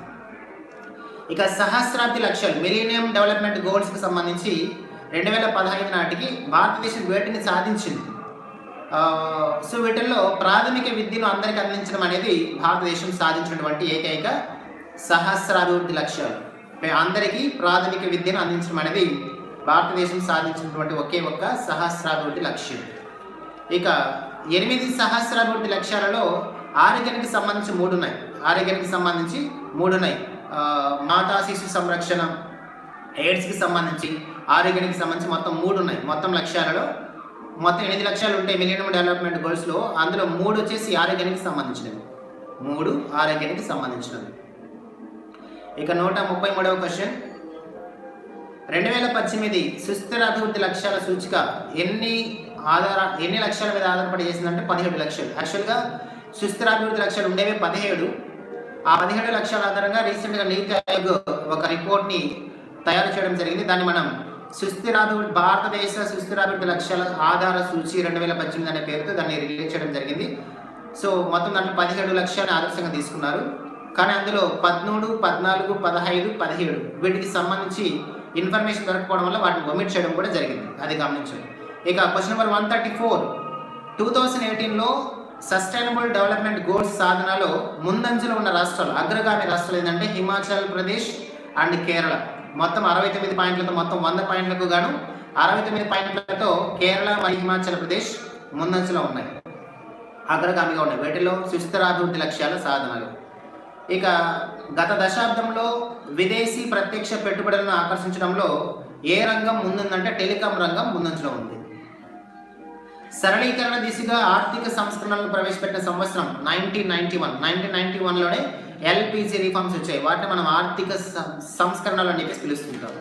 ఇక సహస్రాబ్ది లక్ష్యాలు మిలీనియం డెవలప్మెంట్ గోల్స్కి సంబంధించి రెండు వేల పదహైదు నాటికి భారతదేశం వేటిని సాధించింది ఆ, సో వీటిల్లో ప్రాథమిక విద్యను అందరికీ అందించడం అనేది భారతదేశం సాధించినటువంటి ఏకైక సహస్రాభివృద్ధి లక్ష్యాలు అంటే అందరికీ ప్రాథమిక విద్యను అందించడం అనేది భారతదేశం సాధించినటువంటి ఒకే ఒక్క సహస్రాభివృద్ధి లక్ష్యం ఇక ఎనిమిది సహస్రాభివృద్ధి లక్ష్యాలలో ఆరోగ్యానికి సంబంధించి మూడు ఉన్నాయి ఆరోగ్యానికి సంబంధించి మూడు ఉన్నాయి ఆ, మాతా శిశు సంరక్షణ ఎయిడ్స్కి సంబంధించి ఆరోగ్యానికి సంబంధించి మొత్తం మూడు ఉన్నాయి మొత్తం లక్ష్యాలలో మొత్తం ఎనిమిది లక్ష్యాలు ఉంటాయి మిలియన్ డెవలప్మెంట్ గోల్స్లో అందులో మూడు వచ్చేసి ఆరోగ్యానికి సంబంధించినవి మూడు ఆరోగ్యానికి సంబంధించినవి ఇక నూట ముప్పై మూడవ క్వశ్చన్ రెండు వేల పద్దెనిమిది సుస్థిర అభివృద్ధి లక్ష్యాల సూచిక ఎన్ని ఆధార ఎన్ని లక్ష్యాల మీద ఆధారపడి చేసిందంటే పదిహేడు లక్షలు యాక్చువల్గా సుస్థిర అభివృద్ధి లక్ష్యాలు ఉండేవి పదిహేడు ఆ పదిహేడు లక్ష్యాల ఆధారంగా రీసెంట్గా నీతి ఆయోగ్ ఒక రిపోర్ట్ని తయారు చేయడం జరిగింది దాన్ని మనం సుస్థిరాభివృద్ధి భారతదేశ సుస్థిరాభివృద్ధి లక్ష్యాల ఆధార సూచి రెండు వేల పద్దెనిమిది అనే పేరుతో దాన్ని రిలీజ్ చేయడం జరిగింది సో మొత్తం దాంట్లో పదిహేడు లక్ష్యాన్ని ఆదర్శంగా తీసుకున్నారు కానీ అందులో పదమూడు పద్నాలుగు పదహైదు పదిహేడు వీటికి సంబంధించి ఇన్ఫర్మేషన్ దొరకపోవడం వల్ల వాటిని ఒమిట్ చేయడం కూడా జరిగింది అది గమనించండి ఇక question number one thirty four two thousand ఎయిటీన్లో సస్టైనబుల్ డెవలప్మెంట్ గోల్స్ సాధనలో ముందంజలో ఉన్న రాష్ట్రాలు అగ్రగామి రాష్ట్రాలు ఏంటంటే హిమాచల్ ప్రదేశ్ అండ్ కేరళ మొత్తం అరవై తొమ్మిది పాయింట్లతో మొత్తం వంద పాయింట్లకు గాను అరవై తొమ్మిది పాయింట్లతో కేరళ మరియు హిమాచల్ ప్రదేశ్ ముందంజలో ఉన్నాయి అగ్రగామిగా ఉన్నాయి వీటిలో సుస్థిరాభివృద్ధి లక్ష్యాల సాధనలు ఇక గత దశాబ్దంలో విదేశీ ప్రత్యక్ష పెట్టుబడులను ఆకర్షించడంలో ఏ రంగం ముందుందంటే టెలికాం రంగం ముందంజలో ఉంది సరళీకరణ దిశగా ఆర్థిక సంస్కరణలను ప్రవేశపెట్టిన సంవత్సరం nineteen ninety one nineteen ninety వన్లోనే ఎల్పిజి రిఫార్మ్స్ వచ్చాయి వాటిని మనం ఆర్థిక సం- సంస్కరణలు అని చెప్పేసి పిలుస్తుంటాం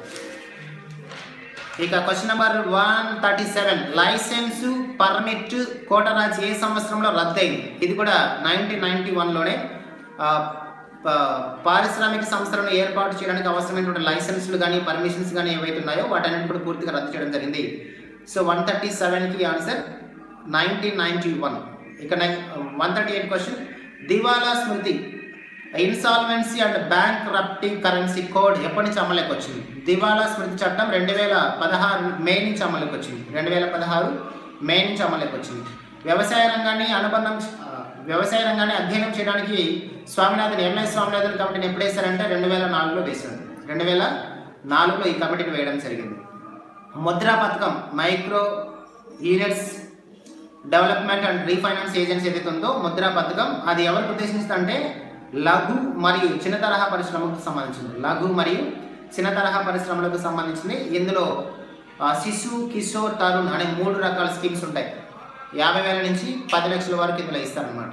ఇక question number one thirty seven licence permit కోటరాజ్ ఏ సంవత్సరంలో రద్దయింది ఇది కూడా నైన్టీన్ నైన్టీ వన్లోనే ప- పారిశ్రామిక సంస్థలను ఏర్పాటు చేయడానికి అవసరమైనటువంటి లైసెన్సులు కానీ పర్మిషన్స్ కానీ ఏవైతే ఉన్నాయో వాటన్నిటి కూడా పూర్తిగా రద్దు చేయడం జరిగింది సో వన్ థర్టీ సెవెన్కి ఆన్సర్ నైన్టీన్ నైన్టీ వన్ ఇక వన్ థర్టీ ఎయిట్ క్వశ్చన్ దివాలా స్మృతి insolvency and bankruptcy currency code ఎప్పటి నుంచి అమలుకి వచ్చింది దివాలా స్మృతి చట్టం రెండు వేల పదహారు మే నుంచి అమలుకి వచ్చింది రెండు వేల పదహారు మే నుంచి అమలుకి వచ్చింది వ్యవసాయ రంగాన్ని అనుబంధం ఆ, వ్యవసాయ రంగాన్ని అధ్యయనం చేయడానికి స్వామినాథన్ ఎంఎస్ స్వామినాథన్ కమిటీని ఎప్పుడు వేశారంటే రెండు వేల నాలుగులో వేశారు రెండు వేల నాలుగులో ఈ కమిటీని వేయడం జరిగింది ముద్రా పథకం micro units development and refinance agency ఏదైతే ఉందో ముద్రా పథకం అది ఎవరికి ఉద్దేశిస్తుందంటే లఘు మరియు చిన్న తరహా పరిశ్రమలకు సంబంధించింది లఘు మరియు చిన్న తరహా పరిశ్రమలకు సంబంధించింది ఇందులో ఆ, శిశు కిషోర్ తరుణ్ అనే మూడు రకాల స్కీమ్స్ ఉంటాయి యాభై వేల నుంచి పది లక్షల వరకు ఇందులో ఇస్తారనమాట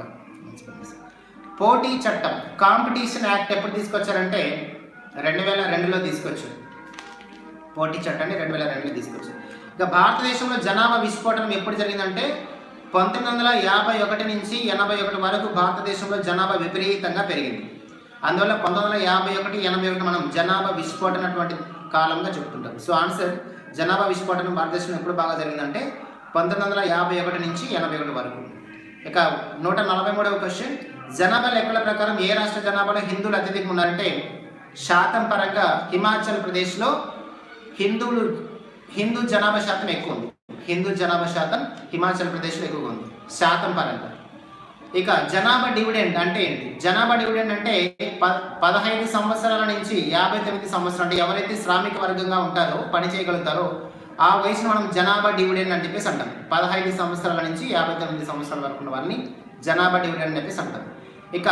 పోటీ చట్టం కాంపిటీషన్ యాక్ట్ ఎప్పుడు తీసుకొచ్చారంటే రెండు వేల రెండులో తీసుకొచ్చారు పోటీ చట్టాన్ని రెండు వేల రెండులో తీసుకొచ్చారు ఇక భారతదేశంలో జనాభా విస్ఫోటనం ఎప్పుడు జరిగిందంటే పంతొమ్మిది వందల యాభై ఒకటి నుంచి ఎనభై ఒకటి వరకు భారతదేశంలో జనాభా విపరీతంగా పెరిగింది అందువల్ల పంతొమ్మిది వందల యాభై ఒకటి ఎనభై ఒకటి మనం జనాభా విస్ఫోటనటువంటి కాలంగా చెప్తుంటాం సో ఆన్సర్ జనాభా విస్ఫోటనం భారతదేశంలో ఎప్పుడు బాగా జరిగిందంటే పంతొమ్మిది వందల యాభై ఒకటి నుంచి ఎనభై ఒకటి వరకు ఇక నూట నలభై మూడవ క్వశ్చన్ జనాభా లెక్కల ప్రకారం ఏ రాష్ట్ర జనాభాలో హిందువులు అత్యధికంగా ఉన్నారంటే శాతం పరంగా హిమాచల్ ప్రదేశ్లో హిందువులు హిందూ జనాభా శాతం ఎక్కువ ఉంది హిందూ జనాభా శాతం హిమాచల్ ప్రదేశ్లో ఎక్కువగా ఉంది శాతం పరంగా ఇక జనాభా డివిడెండ్ అంటే ఏంటి జనాభా డివిడెండ్ అంటే ప పదహైదు సంవత్సరాల నుంచి యాభై తొమ్మిది సంవత్సరాలు అంటే ఎవరైతే శ్రామిక వర్గంగా ఉంటారో పని చేయగలుగుతారో ఆ వయసును మనం జనాభా డివిడెండ్ అని చెప్పేసి అంటాం పదహైదు సంవత్సరాల నుంచి యాభై తొమ్మిది సంవత్సరాల వరకు ఉన్న వారిని జనాభా డివిడెండ్ అని చెప్పేసి అంటాం ఇక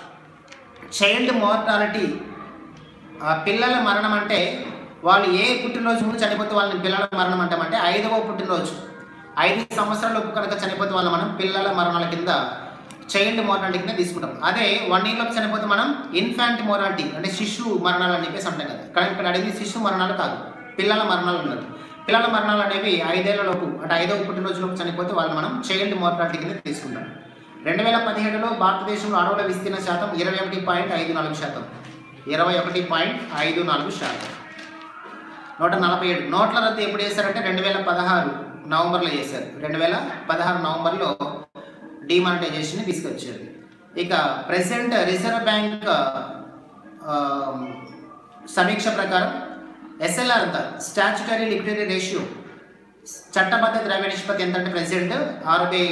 చైల్డ్ మోర్టాలిటీ ఆ పిల్లల మరణం అంటే వాళ్ళు ఏ పుట్టినరోజు ముందు చనిపోతే వాళ్ళని పిల్లల మరణం అంటామంటే ఐదవ పుట్టినరోజు ఐదు సంవత్సరాలలోపు కనుక చనిపోతే వాళ్ళని మనం పిల్లల మరణాల కింద చైల్డ్ మోర్టాలిటీ కింద తీసుకుంటాం అదే వన్ ఇయర్లోపు చనిపోతే మనం ఇన్ఫాంట్ మోరాలిటీ అంటే శిశు మరణాలు అని చెప్పేసి అంటాం కదా కానీ ఇక్కడ అడిగింది శిశు మరణాలు కాదు పిల్లల మరణాలు ఉన్నది పిల్లల మరణాలు అనేవి ఐదేళ్లలోపు అంటే ఐదవ పుట్టినరోజులోపు చనిపోతే వాళ్ళని మనం చైల్డ్ మోర్టాలిటీ కింద తీసుకుంటాం రెండు వేల పదిహేడులో భారతదేశంలో అడవుల విస్తీర్ణ శాతం ఇరవై ఒకటి పాయింట్ ఐదు నాలుగు శాతం ఇరవై ఒకటి పాయింట్ ఐదు నాలుగు శాతం నూట నలభై ఏడు నోట్ల రద్దు ఎప్పుడు చేశారంటే రెండు వేల పదహారు నవంబర్లో చేశారు రెండు వేల పదహారు నవంబర్లో డిమానిటైజేషన్ తీసుకొచ్చారు ఇక ప్రెసెంట్ రిజర్వ్ బ్యాంక్ ఆ, సమీక్ష ప్రకారం ఎస్ఎల్ఆర్ ఎంత స్టాచ్యుటరీ లిక్విడిటీ రేషియో చట్టబద్ధ ద్రవ్య నిష్పత్తి ఎంత అంటే ప్రెసెంట్ ఆర్బీఐ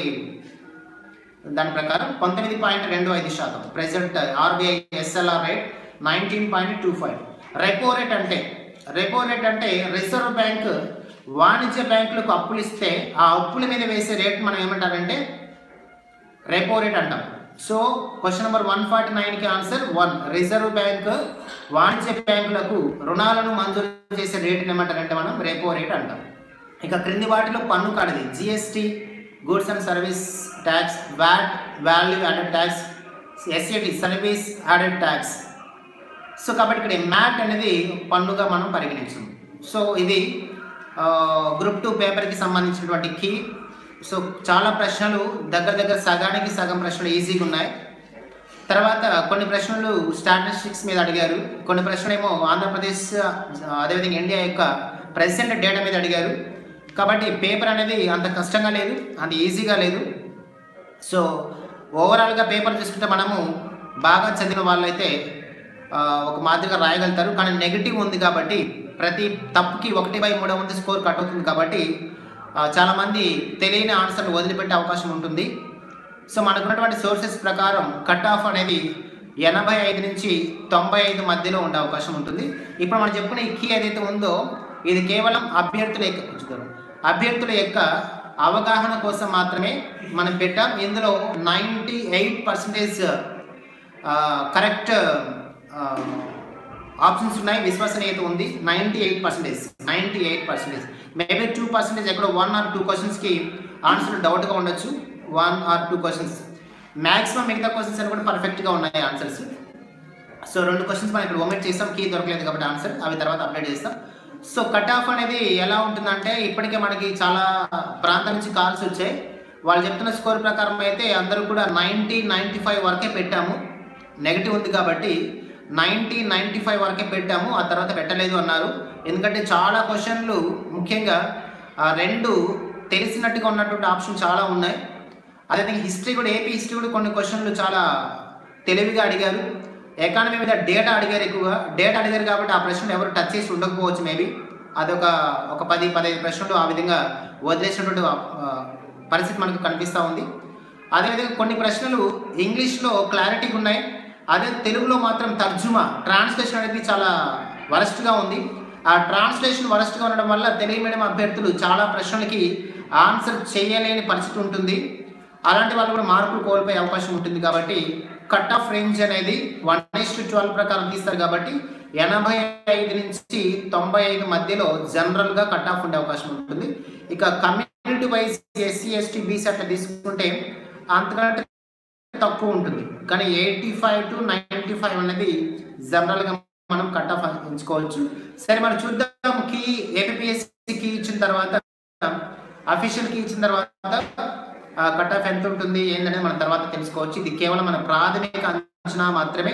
దాని ప్రకారం పంతొమ్మిది పాయింట్ రెండు ఐదు శాతం present RBI SLR rate nineteen point two five repo rate అంటే రెపో రేట్ అంటే రిజర్వ్ బ్యాంక్ వాణిజ్య బ్యాంకులకు అప్పులు ఇస్తే ఆ అప్పుల మీద వేసే రేట్ మనం ఏమంటారంటే రెపో రేట్ అంటాం so question number one forty నైన్కి ఆన్సర్ వన్ రిజర్వ్ బ్యాంక్ వాణిజ్య బ్యాంకులకు రుణాలను మంజూరు చేసే రేటుని ఏమంటారంటే మనం రెపో రేట్ అంటాం ఇక క్రింది వాటిలో పన్ను కాడది GST goods and service tax VAT value added tax SAT service added tax so కాబట్టి ఇక్కడ మ్యాట్ అనేది పన్నుగా మనం పరిగణించాం సో ఇది గ్రూప్ టూ పేపర్కి సంబంధించినటువంటి కీ సో చాలా ప్రశ్నలు దగ్గర దగ్గర సగానికి సగం ప్రశ్నలు ఈజీగా ఉన్నాయి తర్వాత కొన్ని ప్రశ్నలు స్టాటిస్టిక్స్ మీద అడిగారు కొన్ని ప్రశ్నలు ఏమో ఆంధ్రప్రదేశ్ ఆ, అదేవిధంగా ఇండియా యొక్క ప్రెసెంట్ డేటా మీద అడిగారు కాబట్టి పేపర్ అనేది అంత కష్టంగా లేదు అంత ఈజీగా లేదు సో ఓవరాల్గా పేపర్ చూసుకుంటే మనము బాగా చదివిన వాళ్ళైతే ఆ, ఒక మాదిరిగా రాయగలుగుతారు కానీ నెగిటివ్ ఉంది కాబట్టి ప్రతి తప్పుకి ఒకటి బై మూడో వంతు స్కోర్ కట్ అవుతుంది కాబట్టి ఆ, చాలామంది తెలియని ఆన్సర్లు వదిలిపెట్టే అవకాశం ఉంటుంది సో మనకున్నటువంటి సోర్సెస్ ప్రకారం కట్ ఆఫ్ అనేది ఎనభై ఐదు నుంచి తొంభై ఐదు మధ్యలో ఉండే అవకాశం ఉంటుంది ఇప్పుడు మనం చెప్పుకునే ఈ కీ ఏదైతే ఉందో ఇది కేవలం అభ్యర్థుల యొక్క కొంచెం దూరం. అభ్యర్థుల యొక్క అవగాహన కోసం మాత్రమే మనం పెట్టాం ఇందులో ninety eight percentage correct options ఉన్నాయి విశ్వసనీయత ఉంది ninety eight percentage ninety eight percentage maybe two percentage ఎక్కడో వన్ ఆర్ టూ క్వశ్చన్స్కి ఆన్సర్ డౌట్గా ఉండొచ్చు one or two questions maximum మిగతా క్వశ్చన్స్ అని కూడా పర్ఫెక్ట్గా ఉన్నాయి ఆన్సర్స్ సో రెండు క్వశ్చన్స్ మనం ఇక్కడ ఒమిట్ చేస్తాం కీ దొరకలేదు కాబట్టి ఆన్సర్ అవి తర్వాత అప్డేట్ చేస్తాం సో కట్ ఆఫ్ అనేది ఎలా ఉంటుందంటే ఇప్పటికే మనకి చాలా ప్రాంతాల నుంచి కాల్స్ వచ్చాయి వాళ్ళు చెప్తున్న స్కోర్ ప్రకారం అయితే అందరూ కూడా నైంటీ నైంటీ ఫైవ్ వరకే పెట్టాము నెగిటివ్ ఉంది కాబట్టి నైంటీ నైంటీ ఫైవ్ వరకే పెట్టాము ఆ తర్వాత పెట్టలేదు అన్నారు ఎందుకంటే చాలా క్వశ్చన్లు ముఖ్యంగా ఆ రెండు తెలిసినట్టుగా ఉన్నటువంటి ఆప్షన్ చాలా ఉన్నాయి అదేవిధంగా హిస్టరీ కూడా ఏపీ హిస్టరీ కూడా కొన్ని క్వశ్చన్లు చాలా తెలివిగా అడిగారు ఎకానమీ మీద డేటా అడిగారు ఎక్కువగా డేటా అడిగారు కాబట్టి ఆ ప్రశ్నలు ఎవరు టచ్ చేసి ఉండకపోవచ్చు మేబీ అదొక ఒక పది పదహైదు ప్రశ్నలు ఆ విధంగా వదిలేసినటువంటి ఆ, పరిస్థితి మనకు కనిపిస్తూ ఉంది అదేవిధంగా కొన్ని ప్రశ్నలు ఇంగ్లీష్లో క్లారిటీగా ఉన్నాయి అదే తెలుగులో మాత్రం తర్జుమా ట్రాన్స్లేషన్ అనేది చాలా వరస్ట్గా ఉంది ఆ ట్రాన్స్లేషన్ వరస్ట్గా ఉండడం వల్ల తెలుగు మీడియం అభ్యర్థులు చాలా ప్రశ్నలకి ఆన్సర్ చేయలేని పరిస్థితి ఉంటుంది అలాంటి వాళ్ళు కూడా మార్కులు కోల్పోయే అవకాశం ఉంటుంది కాబట్టి కట్ ఆఫ్ రేంజ్ అనేది వన్ టు ట్వెల్వ్ ప్రకారం తీస్తారు కాబట్టి ఎనభై ఐదు నుంచి తొంభై ఐదు మధ్యలో జనరల్గా కట్ ఆఫ్ ఉండే అవకాశం ఉంటుంది ఇక community wise SC ST BC అట్లా తీసుకుంటే అంతకంటే తక్కువ ఉంటుంది కానీ eighty five to ninety five అనేది జనరల్గా మనం కట్ ఆఫ్ ఎంచుకోవచ్చు సరే మనం చూద్దాం కీ ఏపీఎస్సి కీ ఇచ్చిన తర్వాత అఫీషియల్ కీ ఇచ్చిన తర్వాత కట్ ఆఫ్ ఎంత ఉంటుంది ఏందనేది మనం తర్వాత తెలుసుకోవచ్చు ఇది కేవలం మన ప్రాథమిక అంచనా మాత్రమే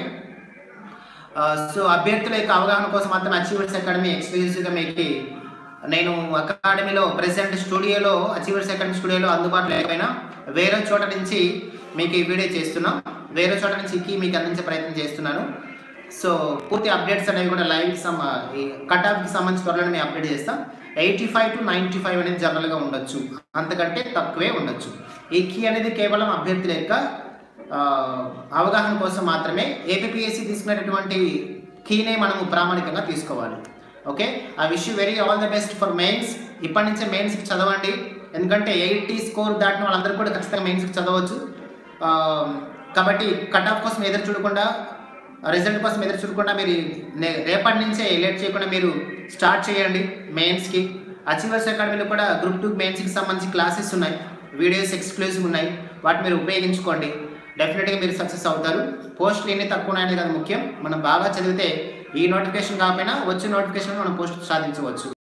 సో అభ్యర్థుల యొక్క అవగాహన కోసం మాత్రం అచీవర్స్ అకాడమీ ఎక్స్క్లూజివ్గా మీకు నేను అకాడమీలో ప్రెసెంట్ స్టూడియోలో అచీవర్స్ అకాడమీ స్టూడియోలో అందుబాటులో లేకపోయినా వేరే చోట నుంచి మీకు ఈ వీడియో చేస్తున్నాం వేరే చోట నుంచి కీ మీకు అందించే ప్రయత్నం చేస్తున్నాను సో పూర్తి అప్డేట్స్ అనేవి కూడా లైవ్ సమ్ ఈ కట్ ఆఫ్కి సంబంధించి త్వరలో మేము అప్డేట్ చేస్తాం eighty five to ninety five అనేది జనరల్గా ఉండొచ్చు అంతకంటే తక్కువే ఉండొచ్చు ఈ కీ అనేది కేవలం అభ్యర్థుల యొక్క ఆ, అవగాహన కోసం మాత్రమే ఏపీఎస్సి తీసుకునేటటువంటి కీనే మనము ప్రామాణికంగా తీసుకోవాలి okay I wish you very all the best for mains ఇప్పటి నుంచే మెయిన్స్కి చదవండి ఎందుకంటే ఎయిటీ స్కోర్ దాటిన వాళ్ళందరూ కూడా ఖచ్చితంగా మెయిన్స్కి చదవచ్చు ఆ, కాబట్టి కట్ ఆఫ్ కోసం ఎదురు చూడకుండా రిజల్ట్ కోసం ఎదురు చూడకుండా మీరు నే- రేపటి నుంచే లేట్ చేయకుండా మీరు స్టార్ట్ చేయండి మెయిన్స్కి అచీవర్స్ అకాడమీలో కూడా గ్రూప్ టూ మెయిన్స్కి సంబంధించి క్లాసెస్ ఉన్నాయి వీడియోస్ ఎక్స్క్లూజివ్ ఉన్నాయి వాటిని మీరు ఉపయోగించుకోండి డెఫినెట్గా మీరు సక్సెస్ అవుతారు పోస్టులు ఎన్ని తక్కువ ఉన్నాయని కదా ముఖ్యం మనం బాగా చదివితే ఈ నోటిఫికేషన్ కాకపోయినా వచ్చే నోటిఫికేషన్ మనం పోస్ట్ సాధించవచ్చు